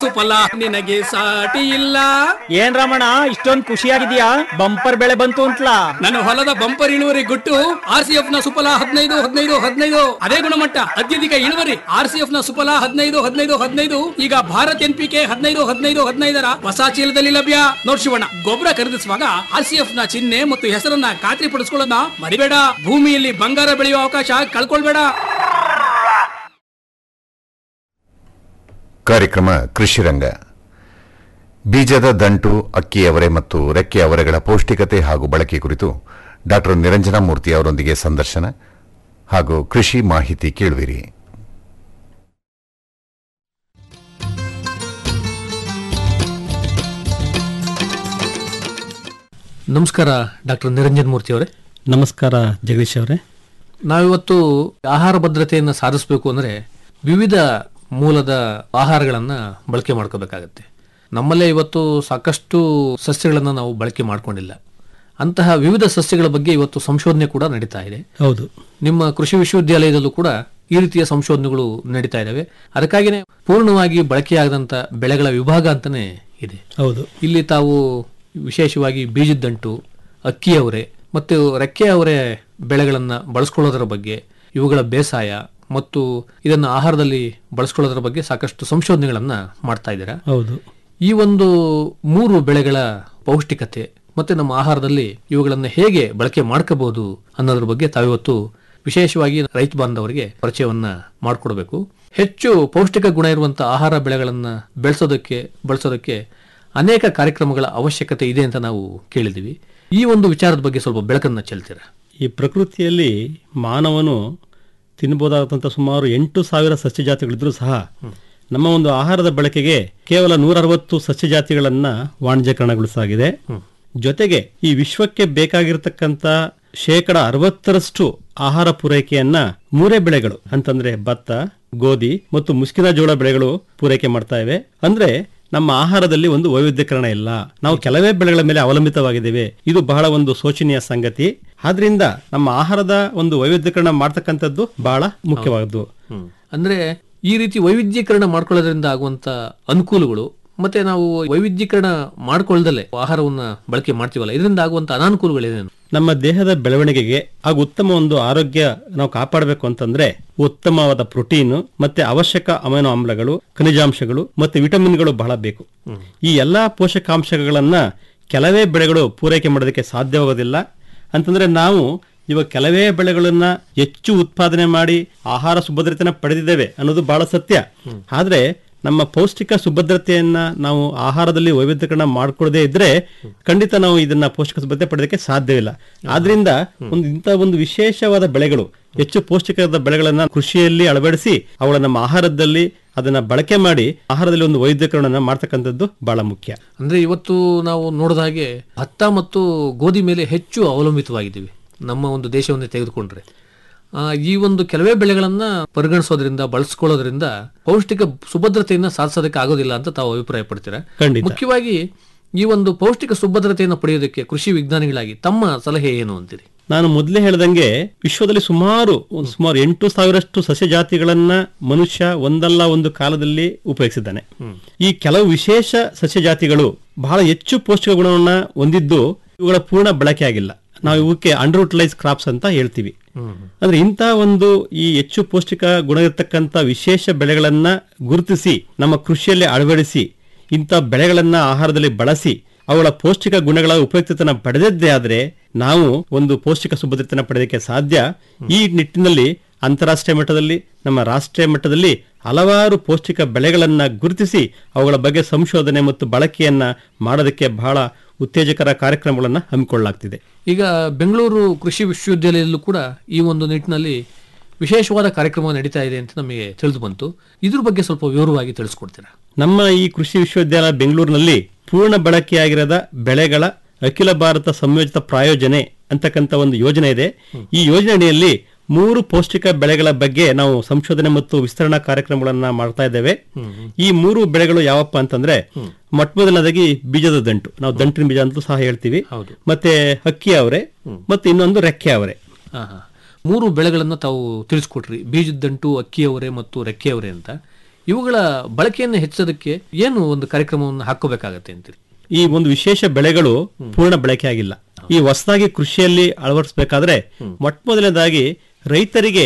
ಸುಫಲ ನಿನಗೆ ಸಾಟಿ ಇಲ್ಲ ಏನ್ ರಮಣ ಇಷ್ಟೊಂದ್ ಖುಷಿಯಾಗಿದ್ಯಾ ಬಂಪರ್ ಬೆಳೆ ಬಂತು ಅಂತ್ಲಾ ನನ್ನ ಹೊಲದ ಬಂಪರ್ ಇಳುವರಿ ಗುಟ್ಟು ಆರ್ ಸಿ ಎಫ್ ನ ಸುಫಲ ಹದಿನೈದು ಹದಿನೈದು ಹದಿನೈದು ಅದೇ ಗುಣಮಟ್ಟ ಅತ್ಯಧಿಕ ಇಳುವರಿ ಆರ್ ಸಿ ಎಫ್ ನ ಸುಫಲ ಹದಿನೈದು ಹದಿನೈದು ಹದಿನೈದು ಈಗ ಭಾರತ್ ಎನ್ ಪಿ ಕೆ ಹದಿನೈದು ಹದಿನೈದು ಹದಿನೈದರ ಹೊಸ ಚೀಲದಲ್ಲಿ ಲಭ್ಯ ನೋಡ್ ಶಿವಣ್ಣ ಗೊಬ್ಬರ ಖರೀದಿಸುವಾಗ ಆರ್ ಸಿ ಎಫ್ ನ ಚಿಹ್ನೆ ಮತ್ತು ಹೆಸರನ್ನ ಖಾತ್ರಿ ಪಡಿಸ್ಕೊಳ್ಳೋದನ್ನ ಮರಿಬೇಡ ಭೂಮಿಯಲ್ಲಿ ಬಂಗಾರ ಬೆಳೆಯುವ ಅವಕಾಶ ಕಳ್ಕೊಳ್ಬೇಡ ಕಾರ್ಯಕ್ರಮ ಕೃಷಿರಂಗ ಬೀಜದ ದಂಟು ಅಕ್ಕಿ ಅವರೆ ಮತ್ತು ರೆಕ್ಕೆ ಅವರೆಗಳ ಪೌಷ್ಟಿಕತೆ ಹಾಗೂ ಬಳಕೆ ಕುರಿತು ಡಾಕ್ಟರ್ ನಿರಂಜನ ಮೂರ್ತಿ ಅವರೊಂದಿಗೆ ಸಂದರ್ಶನ ಹಾಗೂ ಕೃಷಿ ಮಾಹಿತಿ ಕೇಳುವಿರಿ ನಮಸ್ಕಾರ ಡಾಕ್ಟರ್ ನಿರಂಜನ್ ಮೂರ್ತಿ ಅವರೇ ನಮಸ್ಕಾರ ಜಗದೀಶ್ ಅವರೇ ನಾವಿವತ್ತು ಆಹಾರ ಭದ್ರತೆಯನ್ನು ಸಾಧಿಸಬೇಕು ಅಂದರೆ ವಿವಿಧ ಮೂಲದ ಆಹಾರಗಳನ್ನ ಬಳಕೆ ಮಾಡ್ಕೋಬೇಕಾಗತ್ತೆ ನಮ್ಮಲ್ಲೇ ಇವತ್ತು ಸಾಕಷ್ಟು ಸಸ್ಯಗಳನ್ನು ನಾವು ಬಳಕೆ ಮಾಡ್ಕೊಂಡಿಲ್ಲ ಅಂತಹ ವಿವಿಧ ಸಸ್ಯಗಳ ಬಗ್ಗೆ ಇವತ್ತು ಸಂಶೋಧನೆ ಕೂಡ ನಡೀತಾ ಇದೆ ಹೌದು ನಿಮ್ಮ ಕೃಷಿ ವಿಶ್ವವಿದ್ಯಾಲಯದಲ್ಲೂ ಕೂಡ ಈ ರೀತಿಯ ಸಂಶೋಧನೆಗಳು ನಡೀತಾ ಇದ್ದಾವೆ ಅದಕ್ಕಾಗಿಯೇ ಪೂರ್ಣವಾಗಿ ಬಳಕೆಯಾಗದಂತ ಬೆಳೆಗಳ ವಿಭಾಗ ಅಂತಾನೆ ಇದೆ ಹೌದು ಇಲ್ಲಿ ತಾವು ವಿಶೇಷವಾಗಿ ಬೀಜದಂಟು ಅಕ್ಕಿ ಅವರೆ ಮತ್ತು ರೆಕ್ಕೆ ಅವರೆ ಬೆಳೆಗಳನ್ನ ಬಳಸ್ಕೊಳ್ಳೋದರ ಬಗ್ಗೆ ಇವುಗಳ ಬೇಸಾಯ ಮತ್ತು ಇದನ್ನ ಆಹಾರದಲ್ಲಿ ಬಳಸ್ಕೊಳ್ಳೋದರ ಬಗ್ಗೆ ಸಾಕಷ್ಟು ಸಂಶೋಧನೆಗಳನ್ನ ಮಾಡ್ತಾ ಇದ್ದೀರಾ ಹೌದು ಈ ಒಂದು ಮೂರು ಬೆಳೆಗಳ ಪೌಷ್ಟಿಕತೆ ಮತ್ತೆ ನಮ್ಮ ಆಹಾರದಲ್ಲಿ ಇವುಗಳನ್ನು ಹೇಗೆ ಬಳಕೆ ಮಾಡ್ಕೋಬಹುದು ಅನ್ನೋದ್ರ ಬಗ್ಗೆ ತಾವಿವತ್ತು ವಿಶೇಷವಾಗಿ ರೈತ ಬಾಂಧವರಿಗೆ ಪರಿಚಯವನ್ನ ಮಾಡಿಕೊಡ್ಬೇಕು ಹೆಚ್ಚು ಪೌಷ್ಟಿಕ ಗುಣ ಇರುವಂತಹ ಆಹಾರ ಬೆಳೆಗಳನ್ನ ಬೆಳೆಸೋದಕ್ಕೆ ಬಳಸೋದಕ್ಕೆ ಅನೇಕ ಕಾರ್ಯಕ್ರಮಗಳ ಅವಶ್ಯಕತೆ ಇದೆ ಅಂತ ನಾವು ಕೇಳಿದ್ದೀವಿ ಈ ಒಂದು ವಿಚಾರದ ಬಗ್ಗೆ ಸ್ವಲ್ಪ ಬೆಳಕನ್ನ ಚೆಲ್ತೀರಾ ಈ ಪ್ರಕೃತಿಯಲ್ಲಿ ಮಾನವನು ತಿನ್ನಬಹುದಾದಂಥ ಸುಮಾರು ಎಂಟು ಸಾವಿರ ಸಸ್ಯ ಜಾತಿಗಳಿದ್ರೂ ಸಹ ನಮ್ಮ ಒಂದು ಆಹಾರದ ಬಳಕೆಗೆ ಕೇವಲ ನೂರ ಅರವತ್ತು ಸಸ್ಯ ಜಾತಿಗಳನ್ನ ವಾಣಿಜ್ಯಕರಣಗೊಳಿಸಲಾಗಿದೆ ಜೊತೆಗೆ ಈ ವಿಶ್ವಕ್ಕೆ ಬೇಕಾಗಿರತಕ್ಕಂಥ ಶೇಕಡ ಅರವತ್ತರಷ್ಟು ಆಹಾರ ಪೂರೈಕೆಯನ್ನ ಮೂರೇ ಬೆಳೆಗಳು ಅಂತಂದ್ರೆ ಭತ್ತ ಗೋಧಿ ಮತ್ತು ಮುಸ್ಕಿನ ಜೋಳ ಬೆಳೆಗಳು ಪೂರೈಕೆ ಮಾಡ್ತಾ ಇವೆ ಅಂದ್ರೆ ನಮ್ಮ ಆಹಾರದಲ್ಲಿ ಒಂದು ವೈವಿಧ್ಯಕರಣ ಇಲ್ಲ ನಾವು ಕೆಲವೇ ಬೆಳೆಗಳ ಮೇಲೆ ಅವಲಂಬಿತವಾಗಿದ್ದೇವೆ ಇದು ಬಹಳ ಒಂದು ಶೋಚನೀಯ ಸಂಗತಿ ಆದ್ರಿಂದ ನಮ್ಮ ಆಹಾರದ ಒಂದು ವೈವಿಧ್ಯಕರಣ ಮಾಡ್ತಕ್ಕಂಥದ್ದು ಬಹಳ ಮುಖ್ಯವಾದದ್ದು ಅಂದ್ರೆ ಈ ರೀತಿ ವೈವಿಧ್ಯೀಕರಣ ಮಾಡ್ಕೊಳ್ಳೋದ್ರಿಂದ ಆಗುವಂತ ಅನುಕೂಲಗಳು ಮತ್ತೆ ನಾವು ವೈವಿಧ್ಯೀಕರಣ ಮಾಡ್ಕೊಳ್ದಲೆ ಆಹಾರವನ್ನ ಬಳಕೆ ಮಾಡ್ತೀವಲ್ಲ ಇದರಿಂದ ಆಗುವಂತ ಅನಾನುಕೂಲಗಳೇನೇನು ನಮ್ಮ ದೇಹದ ಬೆಳವಣಿಗೆಗೆ ಹಾಗೂ ಉತ್ತಮ ಒಂದು ಆರೋಗ್ಯ ನಾವು ಕಾಪಾಡಬೇಕು ಅಂತಂದ್ರೆ ಉತ್ತಮವಾದ ಪ್ರೋಟೀನ್ ಮತ್ತೆ ಅವಶ್ಯಕ ಅಮೈನೋ ಆಮ್ಲಗಳು ಖನಿಜಾಂಶಗಳು ಮತ್ತೆ ವಿಟಮಿನ್ಗಳು ಬಹಳ ಬೇಕು ಈ ಎಲ್ಲಾ ಪೋಷಕಾಂಶಗಳನ್ನ ಕೆಲವೇ ಬೆಳೆಗಳು ಪೂರೈಕೆ ಮಾಡೋದಕ್ಕೆ ಸಾಧ್ಯವಾಗೋದಿಲ್ಲ ಅಂತಂದ್ರೆ ನಾವು ಇವಾಗ ಕೆಲವೇ ಬೆಳೆಗಳನ್ನ ಹೆಚ್ಚು ಉತ್ಪಾದನೆ ಮಾಡಿ ಆಹಾರ ಸುಭದ್ರತೆನ ಪಡೆದಿದ್ದೇವೆ ಅನ್ನೋದು ಬಹಳ ಸತ್ಯ ಆದ್ರೆ ನಮ್ಮ ಪೌಷ್ಟಿಕ ಸುಭದ್ರತೆಯನ್ನ ನಾವು ಆಹಾರದಲ್ಲಿ ವೈವಿಧ್ಯಕರಣ ಮಾಡ್ಕೊಳ್ಳದೆ ಇದ್ರೆ ಖಂಡಿತ ನಾವು ಇದನ್ನ ಪೌಷ್ಟಿಕ ಸುಭದ್ರತೆ ಪಡೆಯೋದಕ್ಕೆ ಸಾಧ್ಯವಿಲ್ಲ ಆದ್ರಿಂದ ಒಂದು ಇಂಥ ಒಂದು ವಿಶೇಷವಾದ ಬೆಳೆಗಳು ಹೆಚ್ಚು ಪೌಷ್ಟಿಕವಾದ ಬೆಳೆಗಳನ್ನ ಕೃಷಿಯಲ್ಲಿ ಅಳವಡಿಸಿ ಅವುಗಳ ನಮ್ಮ ಆಹಾರದಲ್ಲಿ ಅದನ್ನ ಬಳಕೆ ಮಾಡಿ ಆಹಾರದಲ್ಲಿ ಒಂದು ವೈವಿಧ್ಯಕರಣ ಮಾಡ್ತಕ್ಕಂಥದ್ದು ಬಹಳ ಮುಖ್ಯ ಅಂದ್ರೆ ಇವತ್ತು ನಾವು ನೋಡಿದ ಹಾಗೆ ಭತ್ತ ಮತ್ತು ಗೋಧಿ ಮೇಲೆ ಹೆಚ್ಚು ಅವಲಂಬಿತವಾಗಿದ್ದೀವಿ ನಮ್ಮ ಒಂದು ದೇಶವನ್ನೇ ತೆಗೆದುಕೊಂಡ್ರೆ ಆ, ಈ ಒಂದು ಕೆಲವೇ ಬೆಳೆಗಳನ್ನ ಪರಿಗಣಿಸೋದ್ರಿಂದ ಬಳಸ್ಕೊಳ್ಳೋದ್ರಿಂದ ಪೌಷ್ಟಿಕ ಸುಭದ್ರತೆಯನ್ನ ಸಾಧಿಸೋದಕ್ಕೆ ಆಗೋದಿಲ್ಲ ಅಂತ ತಾವು ಅಭಿಪ್ರಾಯ ಪಡ್ತೀರಾ ಖಂಡಿತ. ಮುಖ್ಯವಾಗಿ ಈ ಒಂದು ಪೌಷ್ಟಿಕ ಸುಭದ್ರತೆಯನ್ನು ಪಡೆಯೋದಕ್ಕೆ ಕೃಷಿ ವಿಜ್ಞಾನಿಗಳಾಗಿ ತಮ್ಮ ಸಲಹೆ ಏನು ಅಂತೀರಿ ನಾನು ಮೊದಲೇ ಹೇಳ್ದಂಗೆ ವಿಶ್ವದಲ್ಲಿ ಸುಮಾರು ಒಂದು ಸುಮಾರು ಎಂಟು ಸಾವಿರಷ್ಟು ಸಸ್ಯ ಜಾತಿಗಳನ್ನ ಮನುಷ್ಯ ಒಂದಲ್ಲ ಒಂದು ಕಾಲದಲ್ಲಿ ಉಪಯೋಗಿಸಿದ್ದಾನೆ ಈ ಕೆಲವು ವಿಶೇಷ ಸಸ್ಯ ಜಾತಿಗಳು ಬಹಳ ಹೆಚ್ಚು ಪೌಷ್ಟಿಕ ಗುಣವನ್ನ ಹೊಂದಿದ್ದು ಇವುಗಳ ಪೂರ್ಣ ಬಳಕೆ ಆಗಿಲ್ಲ ನಾವು ಇವಕ್ಕೆ ಅಂಡರ್ ಯುಟಿಲೈಸ್ ಕ್ರಾಪ್ಸ್ ಅಂತ ಹೇಳ್ತೀವಿ ಅಂದ್ರೆ ಇಂಥ ಒಂದು ಈ ಹೆಚ್ಚು ಪೌಷ್ಟಿಕ ಗುಣ ಇರತಕ್ಕಂಥ ವಿಶೇಷ ಬೆಳೆಗಳನ್ನ ಗುರುತಿಸಿ ನಮ್ಮ ಕೃಷಿಯಲ್ಲಿ ಅಳವಡಿಸಿ ಇಂಥ ಬೆಳೆಗಳನ್ನ ಆಹಾರದಲ್ಲಿ ಬಳಸಿ ಅವುಗಳ ಪೌಷ್ಟಿಕ ಗುಣಗಳ ಉಪಯುಕ್ತತೆನ ಪಡೆದದ್ದೇ ಆದ್ರೆ ನಾವು ಒಂದು ಪೌಷ್ಟಿಕ ಸುಭದ್ರತೆನ ಪಡೆಯೋದಕ್ಕೆ ಸಾಧ್ಯ ಈ ನಿಟ್ಟಿನಲ್ಲಿ ಅಂತಾರಾಷ್ಟ್ರೀಯ ಮಟ್ಟದಲ್ಲಿ ನಮ್ಮ ರಾಷ್ಟ್ರೀಯ ಮಟ್ಟದಲ್ಲಿ ಹಲವಾರು ಪೌಷ್ಟಿಕ ಬೆಳೆಗಳನ್ನ ಗುರುತಿಸಿ ಅವುಗಳ ಬಗ್ಗೆ ಸಂಶೋಧನೆ ಮತ್ತು ಬಳಕೆಯನ್ನ ಮಾಡೋದಕ್ಕೆ ಬಹಳ ಉತ್ತೇಜಕರ ಕಾರ್ಯಕ್ರಮಗಳನ್ನ ಹಮ್ಮಿಕೊಳ್ಳಲಾಗ್ತಿದೆ ಈಗ ಬೆಂಗಳೂರು ಕೃಷಿ ವಿಶ್ವವಿದ್ಯಾಲಯದಲ್ಲೂ ಕೂಡ ಈ ಒಂದು ನಿಟ್ಟಿನಲ್ಲಿ ವಿಶೇಷವಾದ ಕಾರ್ಯಕ್ರಮ ನಡೀತಾ ಇದೆ ಅಂತ ನಮಗೆ ತಿಳಿದು ಬಂತು ಇದ್ರ ಬಗ್ಗೆ ಸ್ವಲ್ಪ ವಿವರವಾಗಿ ತಿಳಿಸ್ಕೊಡ್ತೀರಾ ನಮ್ಮ ಈ ಕೃಷಿ ವಿಶ್ವವಿದ್ಯಾಲಯ ಬೆಂಗಳೂರಿನಲ್ಲಿ ಪೂರ್ಣ ಬಳಕೆಯಾಗಿರದ ಬೆಳೆಗಳ ಅಖಿಲ ಭಾರತ ಸಂಯೋಜಿತ ಪ್ರಾಯೋಜನೆ ಅಂತಕ್ಕಂಥ ಒಂದು ಯೋಜನೆ ಇದೆ ಈ ಯೋಜನೆ ಅಡಿಯಲ್ಲಿ ಮೂರು ಪೌಷ್ಟಿಕ ಬೆಳೆಗಳ ಬಗ್ಗೆ ನಾವು ಸಂಶೋಧನೆ ಮತ್ತು ವಿಸ್ತರಣಾ ಕಾರ್ಯಕ್ರಮಗಳನ್ನ ಮಾಡ್ತಾ ಇದ್ದೇವೆ ಈ ಮೂರು ಬೆಳೆಗಳು ಯಾವಪ್ಪ ಅಂತಂದ್ರೆ ಮೊಟ್ಟ ಮೊದಲನೇದಾಗಿ ಬೀಜದ ದಂಟು ನಾವು ದಂಟಿನ ಬೀಜ ಅಂತಲೂ ಸಹ ಹೇಳ್ತೀವಿ ಮತ್ತೆ ಅಕ್ಕಿ ಅವರೆ ಮತ್ತೆ ಇನ್ನೊಂದು ರೆಕ್ಕೆ ಅವರೆ ಹಾ, ಹಾ. ಮೂರು ಬೆಳೆಗಳನ್ನ ತಾವು ತಿಳಿಸ್ಕೊಟ್ರಿ ಬೀಜದಂಟು ಅಕ್ಕಿಯವರೆ ಮತ್ತು ರೆಕ್ಕೆಯವರೆ ಅಂತ ಇವುಗಳ ಬಳಕೆಯನ್ನು ಹೆಚ್ಚೋದಕ್ಕೆ ಏನು ಒಂದು ಕಾರ್ಯಕ್ರಮವನ್ನು ಹಾಕೋಬೇಕಾಗತ್ತೆ ಅಂತೀರಿ ಈ ಒಂದು ವಿಶೇಷ ಬೆಳೆಗಳು ಪೂರ್ಣ ಬಳಕೆ ಆಗಿಲ್ಲ ಈ ಹೊಸದಾಗಿ ಕೃಷಿಯಲ್ಲಿ ಅಳವಡಿಸಬೇಕಾದ್ರೆ ಮೊಟ್ಟ ಮೊದಲನೇದಾಗಿ ರೈತರಿಗೆ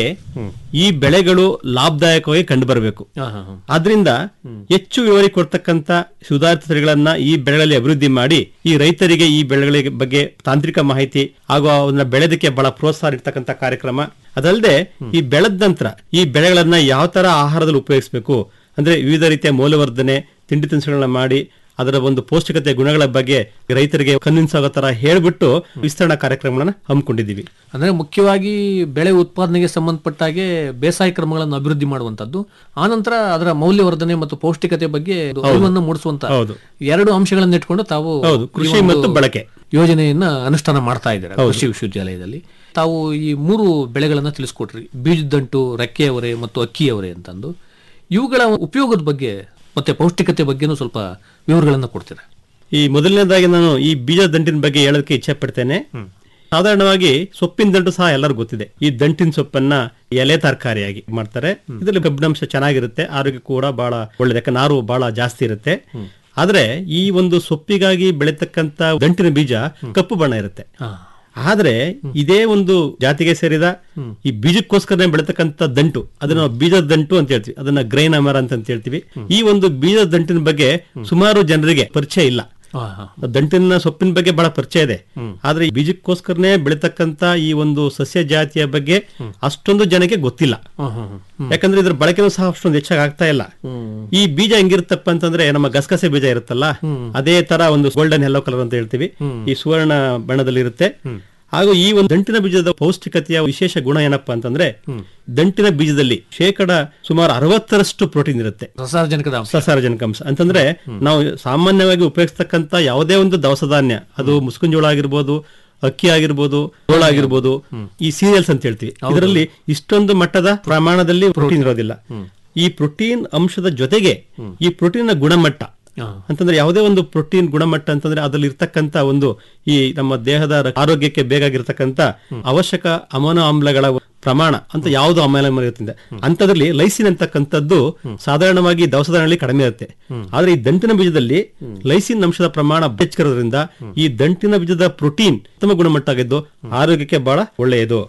ಈ ಬೆಳೆಗಳು ಲಾಭದಾಯಕವಾಗಿ ಕಂಡು ಬರಬೇಕು ಹಾ, ಹಾ, ಹಾ. ಆದ್ರಿಂದ ಹೆಚ್ಚು ಇಳುವರಿ ಕೊಡ್ತಕ್ಕಂತ ಸುಧಾರಿತ ತಳಿಗಳನ್ನ ಈ ಬೆಳೆಗಳಲ್ಲಿ ಅಭಿವೃದ್ಧಿ ಮಾಡಿ ಈ ರೈತರಿಗೆ ಈ ಬೆಳೆಗಳ ಬಗ್ಗೆ ತಾಂತ್ರಿಕ ಮಾಹಿತಿ ಹಾಗೂ ಅವನ್ನ ಬೆಳೆದಕ್ಕೆ ಬಹಳ ಪ್ರೋತ್ಸಾಹ ಇರ್ತಕ್ಕಂಥ ಕಾರ್ಯಕ್ರಮ ಅದಲ್ಲದೆ ಈ ಬೆಳೆದ ನಂತರ ಈ ಬೆಳೆಗಳನ್ನ ಯಾವ ತರ ಆಹಾರದಲ್ಲಿ ಉಪಯೋಗಿಸಬೇಕು ಅಂದ್ರೆ ವಿವಿಧ ರೀತಿಯ ಮೌಲ್ಯವರ್ಧನೆ ತಿಂಡಿ ತಿನಿಸುಗಳನ್ನ ಮಾಡಿ ಅದರ ಒಂದು ಪೌಷ್ಟಿಕತೆ ಗುಣಗಳ ಬಗ್ಗೆ ರೈತರಿಗೆ ಕನ್ವಿನ್ಸ್ ಆಗೋ ತರ ಹೇಳ್ಬಿಟ್ಟು ವಿಸ್ತರಣಾ ಕಾರ್ಯಕ್ರಮಗಳನ್ನ ಹಮ್ಮಿಕೊಂಡಿದ್ದೀವಿ ಅಂದ್ರೆ ಮುಖ್ಯವಾಗಿ ಬೆಳೆ ಉತ್ಪಾದನೆಗೆ ಸಂಬಂಧಪಟ್ಟಾಗೆ ಬೇಸಾಯ ಕ್ರಮಗಳನ್ನು ಅಭಿವೃದ್ಧಿ ಮಾಡುವಂತದ್ದು ಆನಂತರ ಅದರ ಮೌಲ್ಯವರ್ಧನೆ ಮತ್ತು ಪೌಷ್ಟಿಕತೆ ಬಗ್ಗೆ ಒಂದು ಅರಿವನ್ನು ಮೂಡಿಸುವಂತ ಹೌದು. ಎರಡು ಅಂಶಗಳನ್ನು ಇಟ್ಕೊಂಡು ತಾವು ಹೌದು, ಈ ಕೃಷಿ ಒಂದು ಮತ್ತು ಬಳಕೆ. ಯೋಜನೆಯನ್ನ ಅನುಷ್ಠಾನ ಮಾಡ್ತಾ ಇದ್ದಾರೆ ಕೃಷಿ ವಿಶ್ವವಿದ್ಯಾಲಯದಲ್ಲಿ ತಾವು ಈ ಮೂರು ಬೆಳೆಗಳನ್ನ ತಿಳಿಸ್ಕೊಟ್ರಿ ಬೀಜದಂಟು ರೆಕ್ಕೆಯವರೆ ಮತ್ತು ಅಕ್ಕಿಯವರೆ ಅಂತಂದು ಇವುಗಳ ಉಪಯೋಗದ ಬಗ್ಗೆ ಮತ್ತೆ ಪೌಷ್ಟಿಕತೆ ಬಗ್ಗೆನೂ ಸ್ವಲ್ಪ ವಿವರಗಳನ್ನ ಕೊಡ್ತೀರಾ ಈ ಮೊದಲನೇದಾಗಿ ನಾನು ಈ ಬೀಜ ದಂಟಿನ ಬಗ್ಗೆ ಹೇಳೋದಕ್ಕೆ ಇಚ್ಛೆ ಪಡ್ತೇನೆ ಸಾಧಾರಣವಾಗಿ ಸೊಪ್ಪಿನ ದಂಟು ಸಹ ಎಲ್ಲರಿಗೂ ಗೊತ್ತಿದೆ ಈ ದಂಟಿನ ಸೊಪ್ಪನ್ನ ಎಲೆ ತರಕಾರಿಯಾಗಿ ಮಾಡ್ತಾರೆ ಇದರಲ್ಲಿ ಕಬ್ಬಿಣಾಂಶ ಚೆನ್ನಾಗಿರುತ್ತೆ ಆರೋಗ್ಯ ಕೂಡ ಬಹಳ ಒಳ್ಳೇದು ಯಾಕಂದ್ರೆ ನಾರು ಬಹಳ ಜಾಸ್ತಿ ಇರುತ್ತೆ ಆದ್ರೆ ಈ ಒಂದು ಸೊಪ್ಪಿಗಾಗಿ ಬೆಳೀತಕ್ಕಂತ ದಂಟಿನ ಬೀಜ ಕಪ್ಪು ಬಣ್ಣ ಇರುತ್ತೆ ಆದ್ರೆ ಇದೇ ಒಂದು ಜಾತಿಗೆ ಸೇರಿದ ಈ ಬೀಜಕ್ಕೋಸ್ಕರನೇ ಬೆಳತಕ್ಕಂತ ದಂಟು ಅದನ್ನ ನಾವು ಬೀಜದ ದಂಟು ಅಂತ ಹೇಳ್ತೀವಿ ಅದನ್ನ ಗ್ರೈನ್ ಅಮರ ಅಂತ ಅಂತ ಹೇಳ್ತೀವಿ ಈ ಒಂದು ಬೀಜದ ದಂಟಿನ ಬಗ್ಗೆ ಸುಮಾರು ಜನರಿಗೆ ಪರಿಚಯ ಇಲ್ಲ ಹಾ, ಹಾ. ದಂಟಿನ ಸೊಪ್ಪಿನ ಬಗ್ಗೆ ಬಹಳ ಪರಿಚಯ ಇದೆ ಆದ್ರೆ ಈ ಬೀಜಕ್ಕೋಸ್ಕರನೇ ಬೆಳೀತಕ್ಕಂತ ಈ ಒಂದು ಸಸ್ಯ ಜಾತಿಯ ಬಗ್ಗೆ ಅಷ್ಟೊಂದು ಜನಕ್ಕೆ ಗೊತ್ತಿಲ್ಲ ಹ್ಮ್, ಹ್ಮ್, ಹ್ಮ್. ಯಾಕಂದ್ರೆ ಇದ್ರ ಬಳಕೆನೂ ಸಹ ಅಷ್ಟೊಂದು ಹೆಚ್ಚಾಗಿ ಆಗ್ತಾ ಇಲ್ಲ ಈ ಬೀಜ ಹೆಂಗಿರುತ್ತಪ್ಪ ಅಂತಂದ್ರೆ ನಮ್ಮ ಗಸಗಸೆ ಬೀಜ ಇರುತ್ತಲ್ಲ ಅದೇ ತರ ಒಂದು ಗೋಲ್ಡನ್ ಯೆಲ್ಲೋ ಕಲರ್ ಅಂತ ಹೇಳ್ತೀವಿ ಈ ಸುವರ್ಣ ಬಣ್ಣದಲ್ಲಿ ಇರುತ್ತೆ ಹಾಗೂ ಈ ಒಂದು ದಂಟಿನ ಬೀಜದ ಪೌಷ್ಟಿಕತೆಯ ವಿಶೇಷ ಗುಣ ಏನಪ್ಪಾ ಅಂತಂದ್ರೆ ದಂಟಿನ ಬೀಜದಲ್ಲಿ ಶೇಕಡ ಸುಮಾರು ಅರವತ್ತರಷ್ಟು ಪ್ರೋಟೀನ್ ಇರುತ್ತೆ ರಸಾರ್ಜನಕದ ಅಂಶ ಸಸಾರಜನಕ ಅಂಶ ಅಂತಂದ್ರೆ ನಾವು ಸಾಮಾನ್ಯವಾಗಿ ಉಪಯೋಗಿಸ್ತಕ್ಕಂತ ಯಾವುದೇ ಒಂದು ದವಸ ಧಾನ್ಯ ಅದು ಮುಸ್ಕಿನ ಜೋಳ ಆಗಿರ್ಬೋದು ಅಕ್ಕಿ ಆಗಿರ್ಬೋದು ಜೋಳ ಆಗಿರ್ಬೋದು ಈ ಸೀರಿಯಲ್ಸ್ ಅಂತ ಹೇಳ್ತೀವಿ ಇದರಲ್ಲಿ ಇಷ್ಟೊಂದು ಮಟ್ಟದ ಪ್ರಮಾಣದಲ್ಲಿ ಪ್ರೋಟೀನ್ ಇರೋದಿಲ್ಲ ಈ ಪ್ರೋಟೀನ್ ಅಂಶದ ಜೊತೆಗೆ ಈ ಪ್ರೋಟೀನ್ ಗುಣಮಟ್ಟ ಹಾ. ಅಂತಂದ್ರೆ ಯಾವುದೇ ಒಂದು ಪ್ರೋಟೀನ್ ಗುಣಮಟ್ಟ ಅಂತಂದ್ರೆ ಅದ್ರಲ್ಲಿ ಇರ್ತಕ್ಕಂತ ಒಂದು ಈ ನಮ್ಮ ದೇಹದ ರ- ಆರೋಗ್ಯಕ್ಕೆ ಬೇಕಾಗಿರ್ತಕ್ಕಂತ ಅವಶ್ಯಕ ಅಮೈನೋ ಆಮ್ಲಗಳ ಪ್ರಮಾಣ ಅಂತ ಯಾವುದು ಅಮೈನೋ ಆಮ್ಲ ಇರುತ್ತೆ ಅಂತದ್ರಲ್ಲಿ ಲೈಸಿನ್ ಅಂತಕ್ಕಂಥದ್ದು ಸಾಧಾರಣವಾಗಿ ದವಸಧಾನ್ಯಗಳಲ್ಲಿ ಕಡಿಮೆ ಇರುತ್ತೆ ಆದ್ರೆ ಈ ದಂಟಿನ ಬೀಜದಲ್ಲಿ ಲೈಸಿನ್ ಅಂಶದ ಪ್ರಮಾಣ ಹೆಚ್ಚಿರೋದ್ರಿಂದ ಈ ದಂಟಿನ ಬೀಜದ ಪ್ರೋಟೀನ್ ಉತ್ತಮ ಗುಣಮಟ್ಟ ಆಗಿದ್ದು ಆರೋಗ್ಯಕ್ಕೆ ಬಹಳ ಒಳ್ಳೆಯದು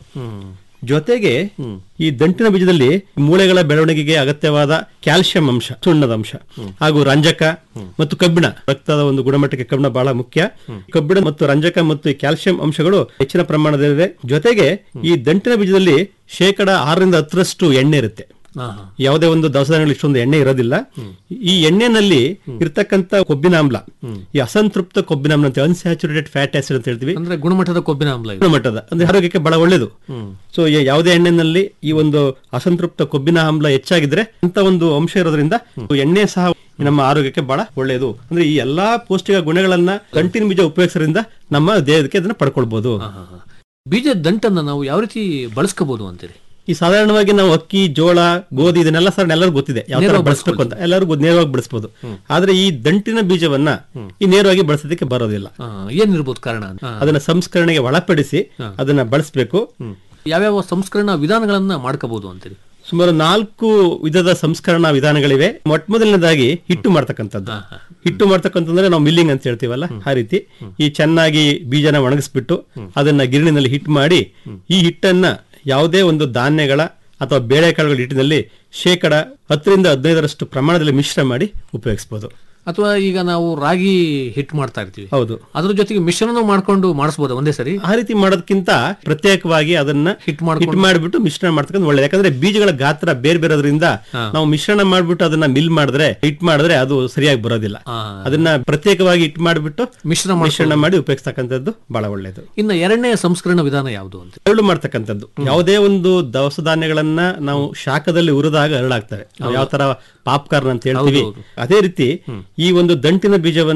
ಜೊತೆಗೆ ಈ ದಂಟಿನ ಬೀಜದಲ್ಲಿ ಮೂಳೆಗಳ ಬೆಳವಣಿಗೆಗೆ ಅಗತ್ಯವಾದ ಕ್ಯಾಲ್ಸಿಯಂ ಅಂಶ ಸುಣ್ಣದ ಅಂಶ ಹಾಗೂ ರಂಜಕ ಮತ್ತು ಕಬ್ಬಿಣ ರಕ್ತದ ಒಂದು ಗುಣಮಟ್ಟಕ್ಕೆ ಕಬ್ಬಿಣ ಬಹಳ ಮುಖ್ಯ ಕಬ್ಬಿಣ ಮತ್ತು ರಂಜಕ ಮತ್ತು ಈ ಕ್ಯಾಲ್ಸಿಯಂ ಅಂಶಗಳು ಹೆಚ್ಚಿನ ಪ್ರಮಾಣದಲ್ಲಿದೆ ಜೊತೆಗೆ ಈ ದಂಟಿನ ಬೀಜದಲ್ಲಿ ಶೇಕಡ ಆರರಿಂದ ಹತ್ತರಷ್ಟು ಎಣ್ಣೆ ಇರುತ್ತೆ ಹಾ, ಹಾ. ಯಾವುದೇ ಒಂದು ದವಸಧಾನ್ಯಗಳು ಇಷ್ಟೊಂದು ಎಣ್ಣೆ ಇರೋದಿಲ್ಲ ಈ ಎಣ್ಣೆನಲ್ಲಿ ಇರ್ತಕ್ಕಂತ ಕೊಬ್ಬಿನಾಮ್ಲ ಈ ಅಸಂತೃಪ್ತ ಕೊಬ್ಬಿನಾಮ್ಲ ಅಂತ ಅನ್ಸ್ಯಾಚುರೇಟೆಡ್ ಫ್ಯಾಟ್ ಆಸಿಡ್ ಅಂತ ಹೇಳ್ತೀವಿ ಅಂದ್ರೆ ಗುಣಮಟ್ಟದ ಕೊಬ್ಬಿನ ಆಮ್ಲ ಇದು. ಗುಣಮಟ್ಟದ ಅಂದ್ರೆ ಆರೋಗ್ಯಕ್ಕೆ ಬಹಳ ಒಳ್ಳೇದು ಸೊ ಯಾವುದೇ ಎಣ್ಣೆನಲ್ಲಿ ಈ ಒಂದು ಅಸಂತೃಪ್ತ ಕೊಬ್ಬಿನ ಆಮ್ಲ ಹೆಚ್ಚಾಗಿದ್ರೆ ಅಂತ ಒಂದು ಅಂಶ ಇರೋದ್ರಿಂದ ಎಣ್ಣೆ ಸಹ ನಮ್ಮ ಆರೋಗ್ಯಕ್ಕೆ ಬಹಳ ಒಳ್ಳೆಯದು ಅಂದ್ರೆ ಈ ಎಲ್ಲಾ ಪೌಷ್ಟಿಕ ಗುಣಗಳನ್ನ ಗಂಟಿನ ಬೀಜ ಉಪಯೋಗಿಸೋದ್ರಿಂದ ನಮ್ಮ ದೇಹಕ್ಕೆ ಅದನ್ನ ಪಡ್ಕೊಳ್ಬಹುದು ಹಾ, ಹಾ, ಹಾ. ಬೀಜದ ದಂಟನ್ನ ನಾವು ಯಾವ ರೀತಿ ಬಳಸ್ಕೋಬಹುದು ಅಂತೀರಿ ಈ ಸಾಧಾರಣವಾಗಿ ನಾವು ಅಕ್ಕಿ ಜೋಳ ಗೋಧಿ ಇದನ್ನೆಲ್ಲ ಸರ್ ಎಲ್ಲರಿಗೂ ಗೊತ್ತಿದೆ ಯಾವ ತರ ನೇರವಾಗಿ ಬಳಸಬೇಕು ಅಂತ ಎಲ್ಲರಿಗೂ ನೇರವಾಗಿ ಬಳಸಬಹುದು ಆದ್ರೆ ಈ ದಂಟಿನ ಬೀಜವನ್ನ ಈ ನೇರವಾಗಿ ಬಳಸೋದಕ್ಕೆ ಬರೋದಿಲ್ಲ ಹಾ, ಏನಿರ್ಬೋದು ಕಾರಣ ಹಾ. ಅದನ್ನ ಸಂಸ್ಕರಣೆಗೆ ಒಳಪಡಿಸಿ ಅದನ್ನ ಬಳಸಬೇಕು ಯಾವ್ಯಾವ ಸಂಸ್ಕರಣಾ ವಿಧಾನಗಳನ್ನ ಮಾಡ್ಕೋಬಹುದು ಅಂತೀರಿ ಸುಮಾರು ನಾಲ್ಕು ವಿಧದ ಸಂಸ್ಕರಣಾ ವಿಧಾನಗಳಿವೆ ಮೊಟ್ಟ ಮೊದಲನೇದಾಗಿ ಹಿಟ್ಟು ಮಾಡ್ತಕ್ಕಂಥದ್ದು ಹಿಟ್ಟು ಮಾಡ್ತಕ್ಕಂತಂದ್ರೆ ನಾವು ಮಿಲ್ಲಿಂಗ್ ಅಂತ ಹೇಳ್ತೀವಲ್ಲ ಆ ರೀತಿ ಈ ಚೆನ್ನಾಗಿ ಬೀಜನ ಒಣಗಿಸ್ಬಿಟ್ಟು ಅದನ್ನ ಗಿರಣಿನಲ್ಲಿ ಹಿಟ್ಟು ಮಾಡಿ ಈ ಹಿಟ್ಟನ್ನ ಯಾವುದೇ ಒಂದು ಧಾನ್ಯಗಳ ಅಥವಾ ಬೇಳೆಕಾಳುಗಳ ಹಿಟ್ಟಿನಲ್ಲಿ ಶೇಕಡ ಹತ್ತರಿಂದ ಹದಿನೈದರಷ್ಟು ಪ್ರಮಾಣದಲ್ಲಿ ಮಿಶ್ರ ಮಾಡಿ ಉಪಯೋಗಿಸಬಹುದು ಅಥವಾ ಈಗ ನಾವು ರಾಗಿ ಹಿಟ್ಟು ಮಾಡ್ತಾ ಇರ್ತೀವಿ ಹೌದು ಅದ್ರ ಜೊತೆಗೆ ಮಿಶ್ರಣ ಮಾಡ್ಕೊಂಡು ಮಾಡಿಸ್ಬೋದು ಒಂದೇ ಸರಿ ಆ ರೀತಿ ಮಾಡೋದಕ್ಕಿಂತ ಪ್ರತ್ಯೇಕವಾಗಿ ಅದನ್ನ ಹಿಟ್ಟು ಮಾಡ್ಕೊಂಡು- ಹಿಟ್ಟು ಮಾಡಿಬಿಟ್ಟು ಮಿಶ್ರಣ ಮಾಡ್ತಕ್ಕಂಥ ಒಳ್ಳೇದು ಯಾಕಂದ್ರೆ ಬೀಜಗಳ ಗಾತ್ರ ಬೇರೆ ಬೇರೆದ್ರಿಂದ ನಾವು ಮಿಶ್ರಣ ಮಾಡ್ಬಿಟ್ಟು ಅದನ್ನ ಮಿಲ್ ಮಾಡಿದ್ರೆ ಹಿಟ್ ಮಾಡಿದ್ರೆ ಅದು ಸರಿಯಾಗಿ ಬರೋದಿಲ್ಲ ಆ, ಅದನ್ನ ಪ್ರತ್ಯೇಕವಾಗಿ ಹಿಟ್ ಮಾಡಿಬಿಟ್ಟು ಮಿಶ್ರಣ ಮಾಡ್ಕೊಂಡು- ಮಿಶ್ರಣ ಮಾಡಿ ಉಪಯೋಗಿಸ್ತಕ್ಕಂಥದ್ದು ಬಹಳ ಒಳ್ಳೇದು ಇನ್ನು ಎರಡನೇ ಸಂಸ್ಕರಣಾ ವಿಧಾನ ಯಾವುದು ಅಂತ ಅರಳು ಮಾಡ್ತಕ್ಕಂಥದ್ದು ಯಾವುದೇ ಒಂದು ದವಸ ಧಾನ್ಯಗಳನ್ನ ನಾವು ಶಾಖದಲ್ಲಿ ಉರಿದಾಗ ಅರಳಾಗ್ತವೆ ನಾವು ಯಾವ ತರ ಪಾಪ್ಕಾರ್ನ್ ಅಂತ ಹೇಳ್ತೀವಿ ಅದೇ ರೀತಿ ಈ ಒಂದು ದಂಟಿನ ಬೀಜವನ್ನ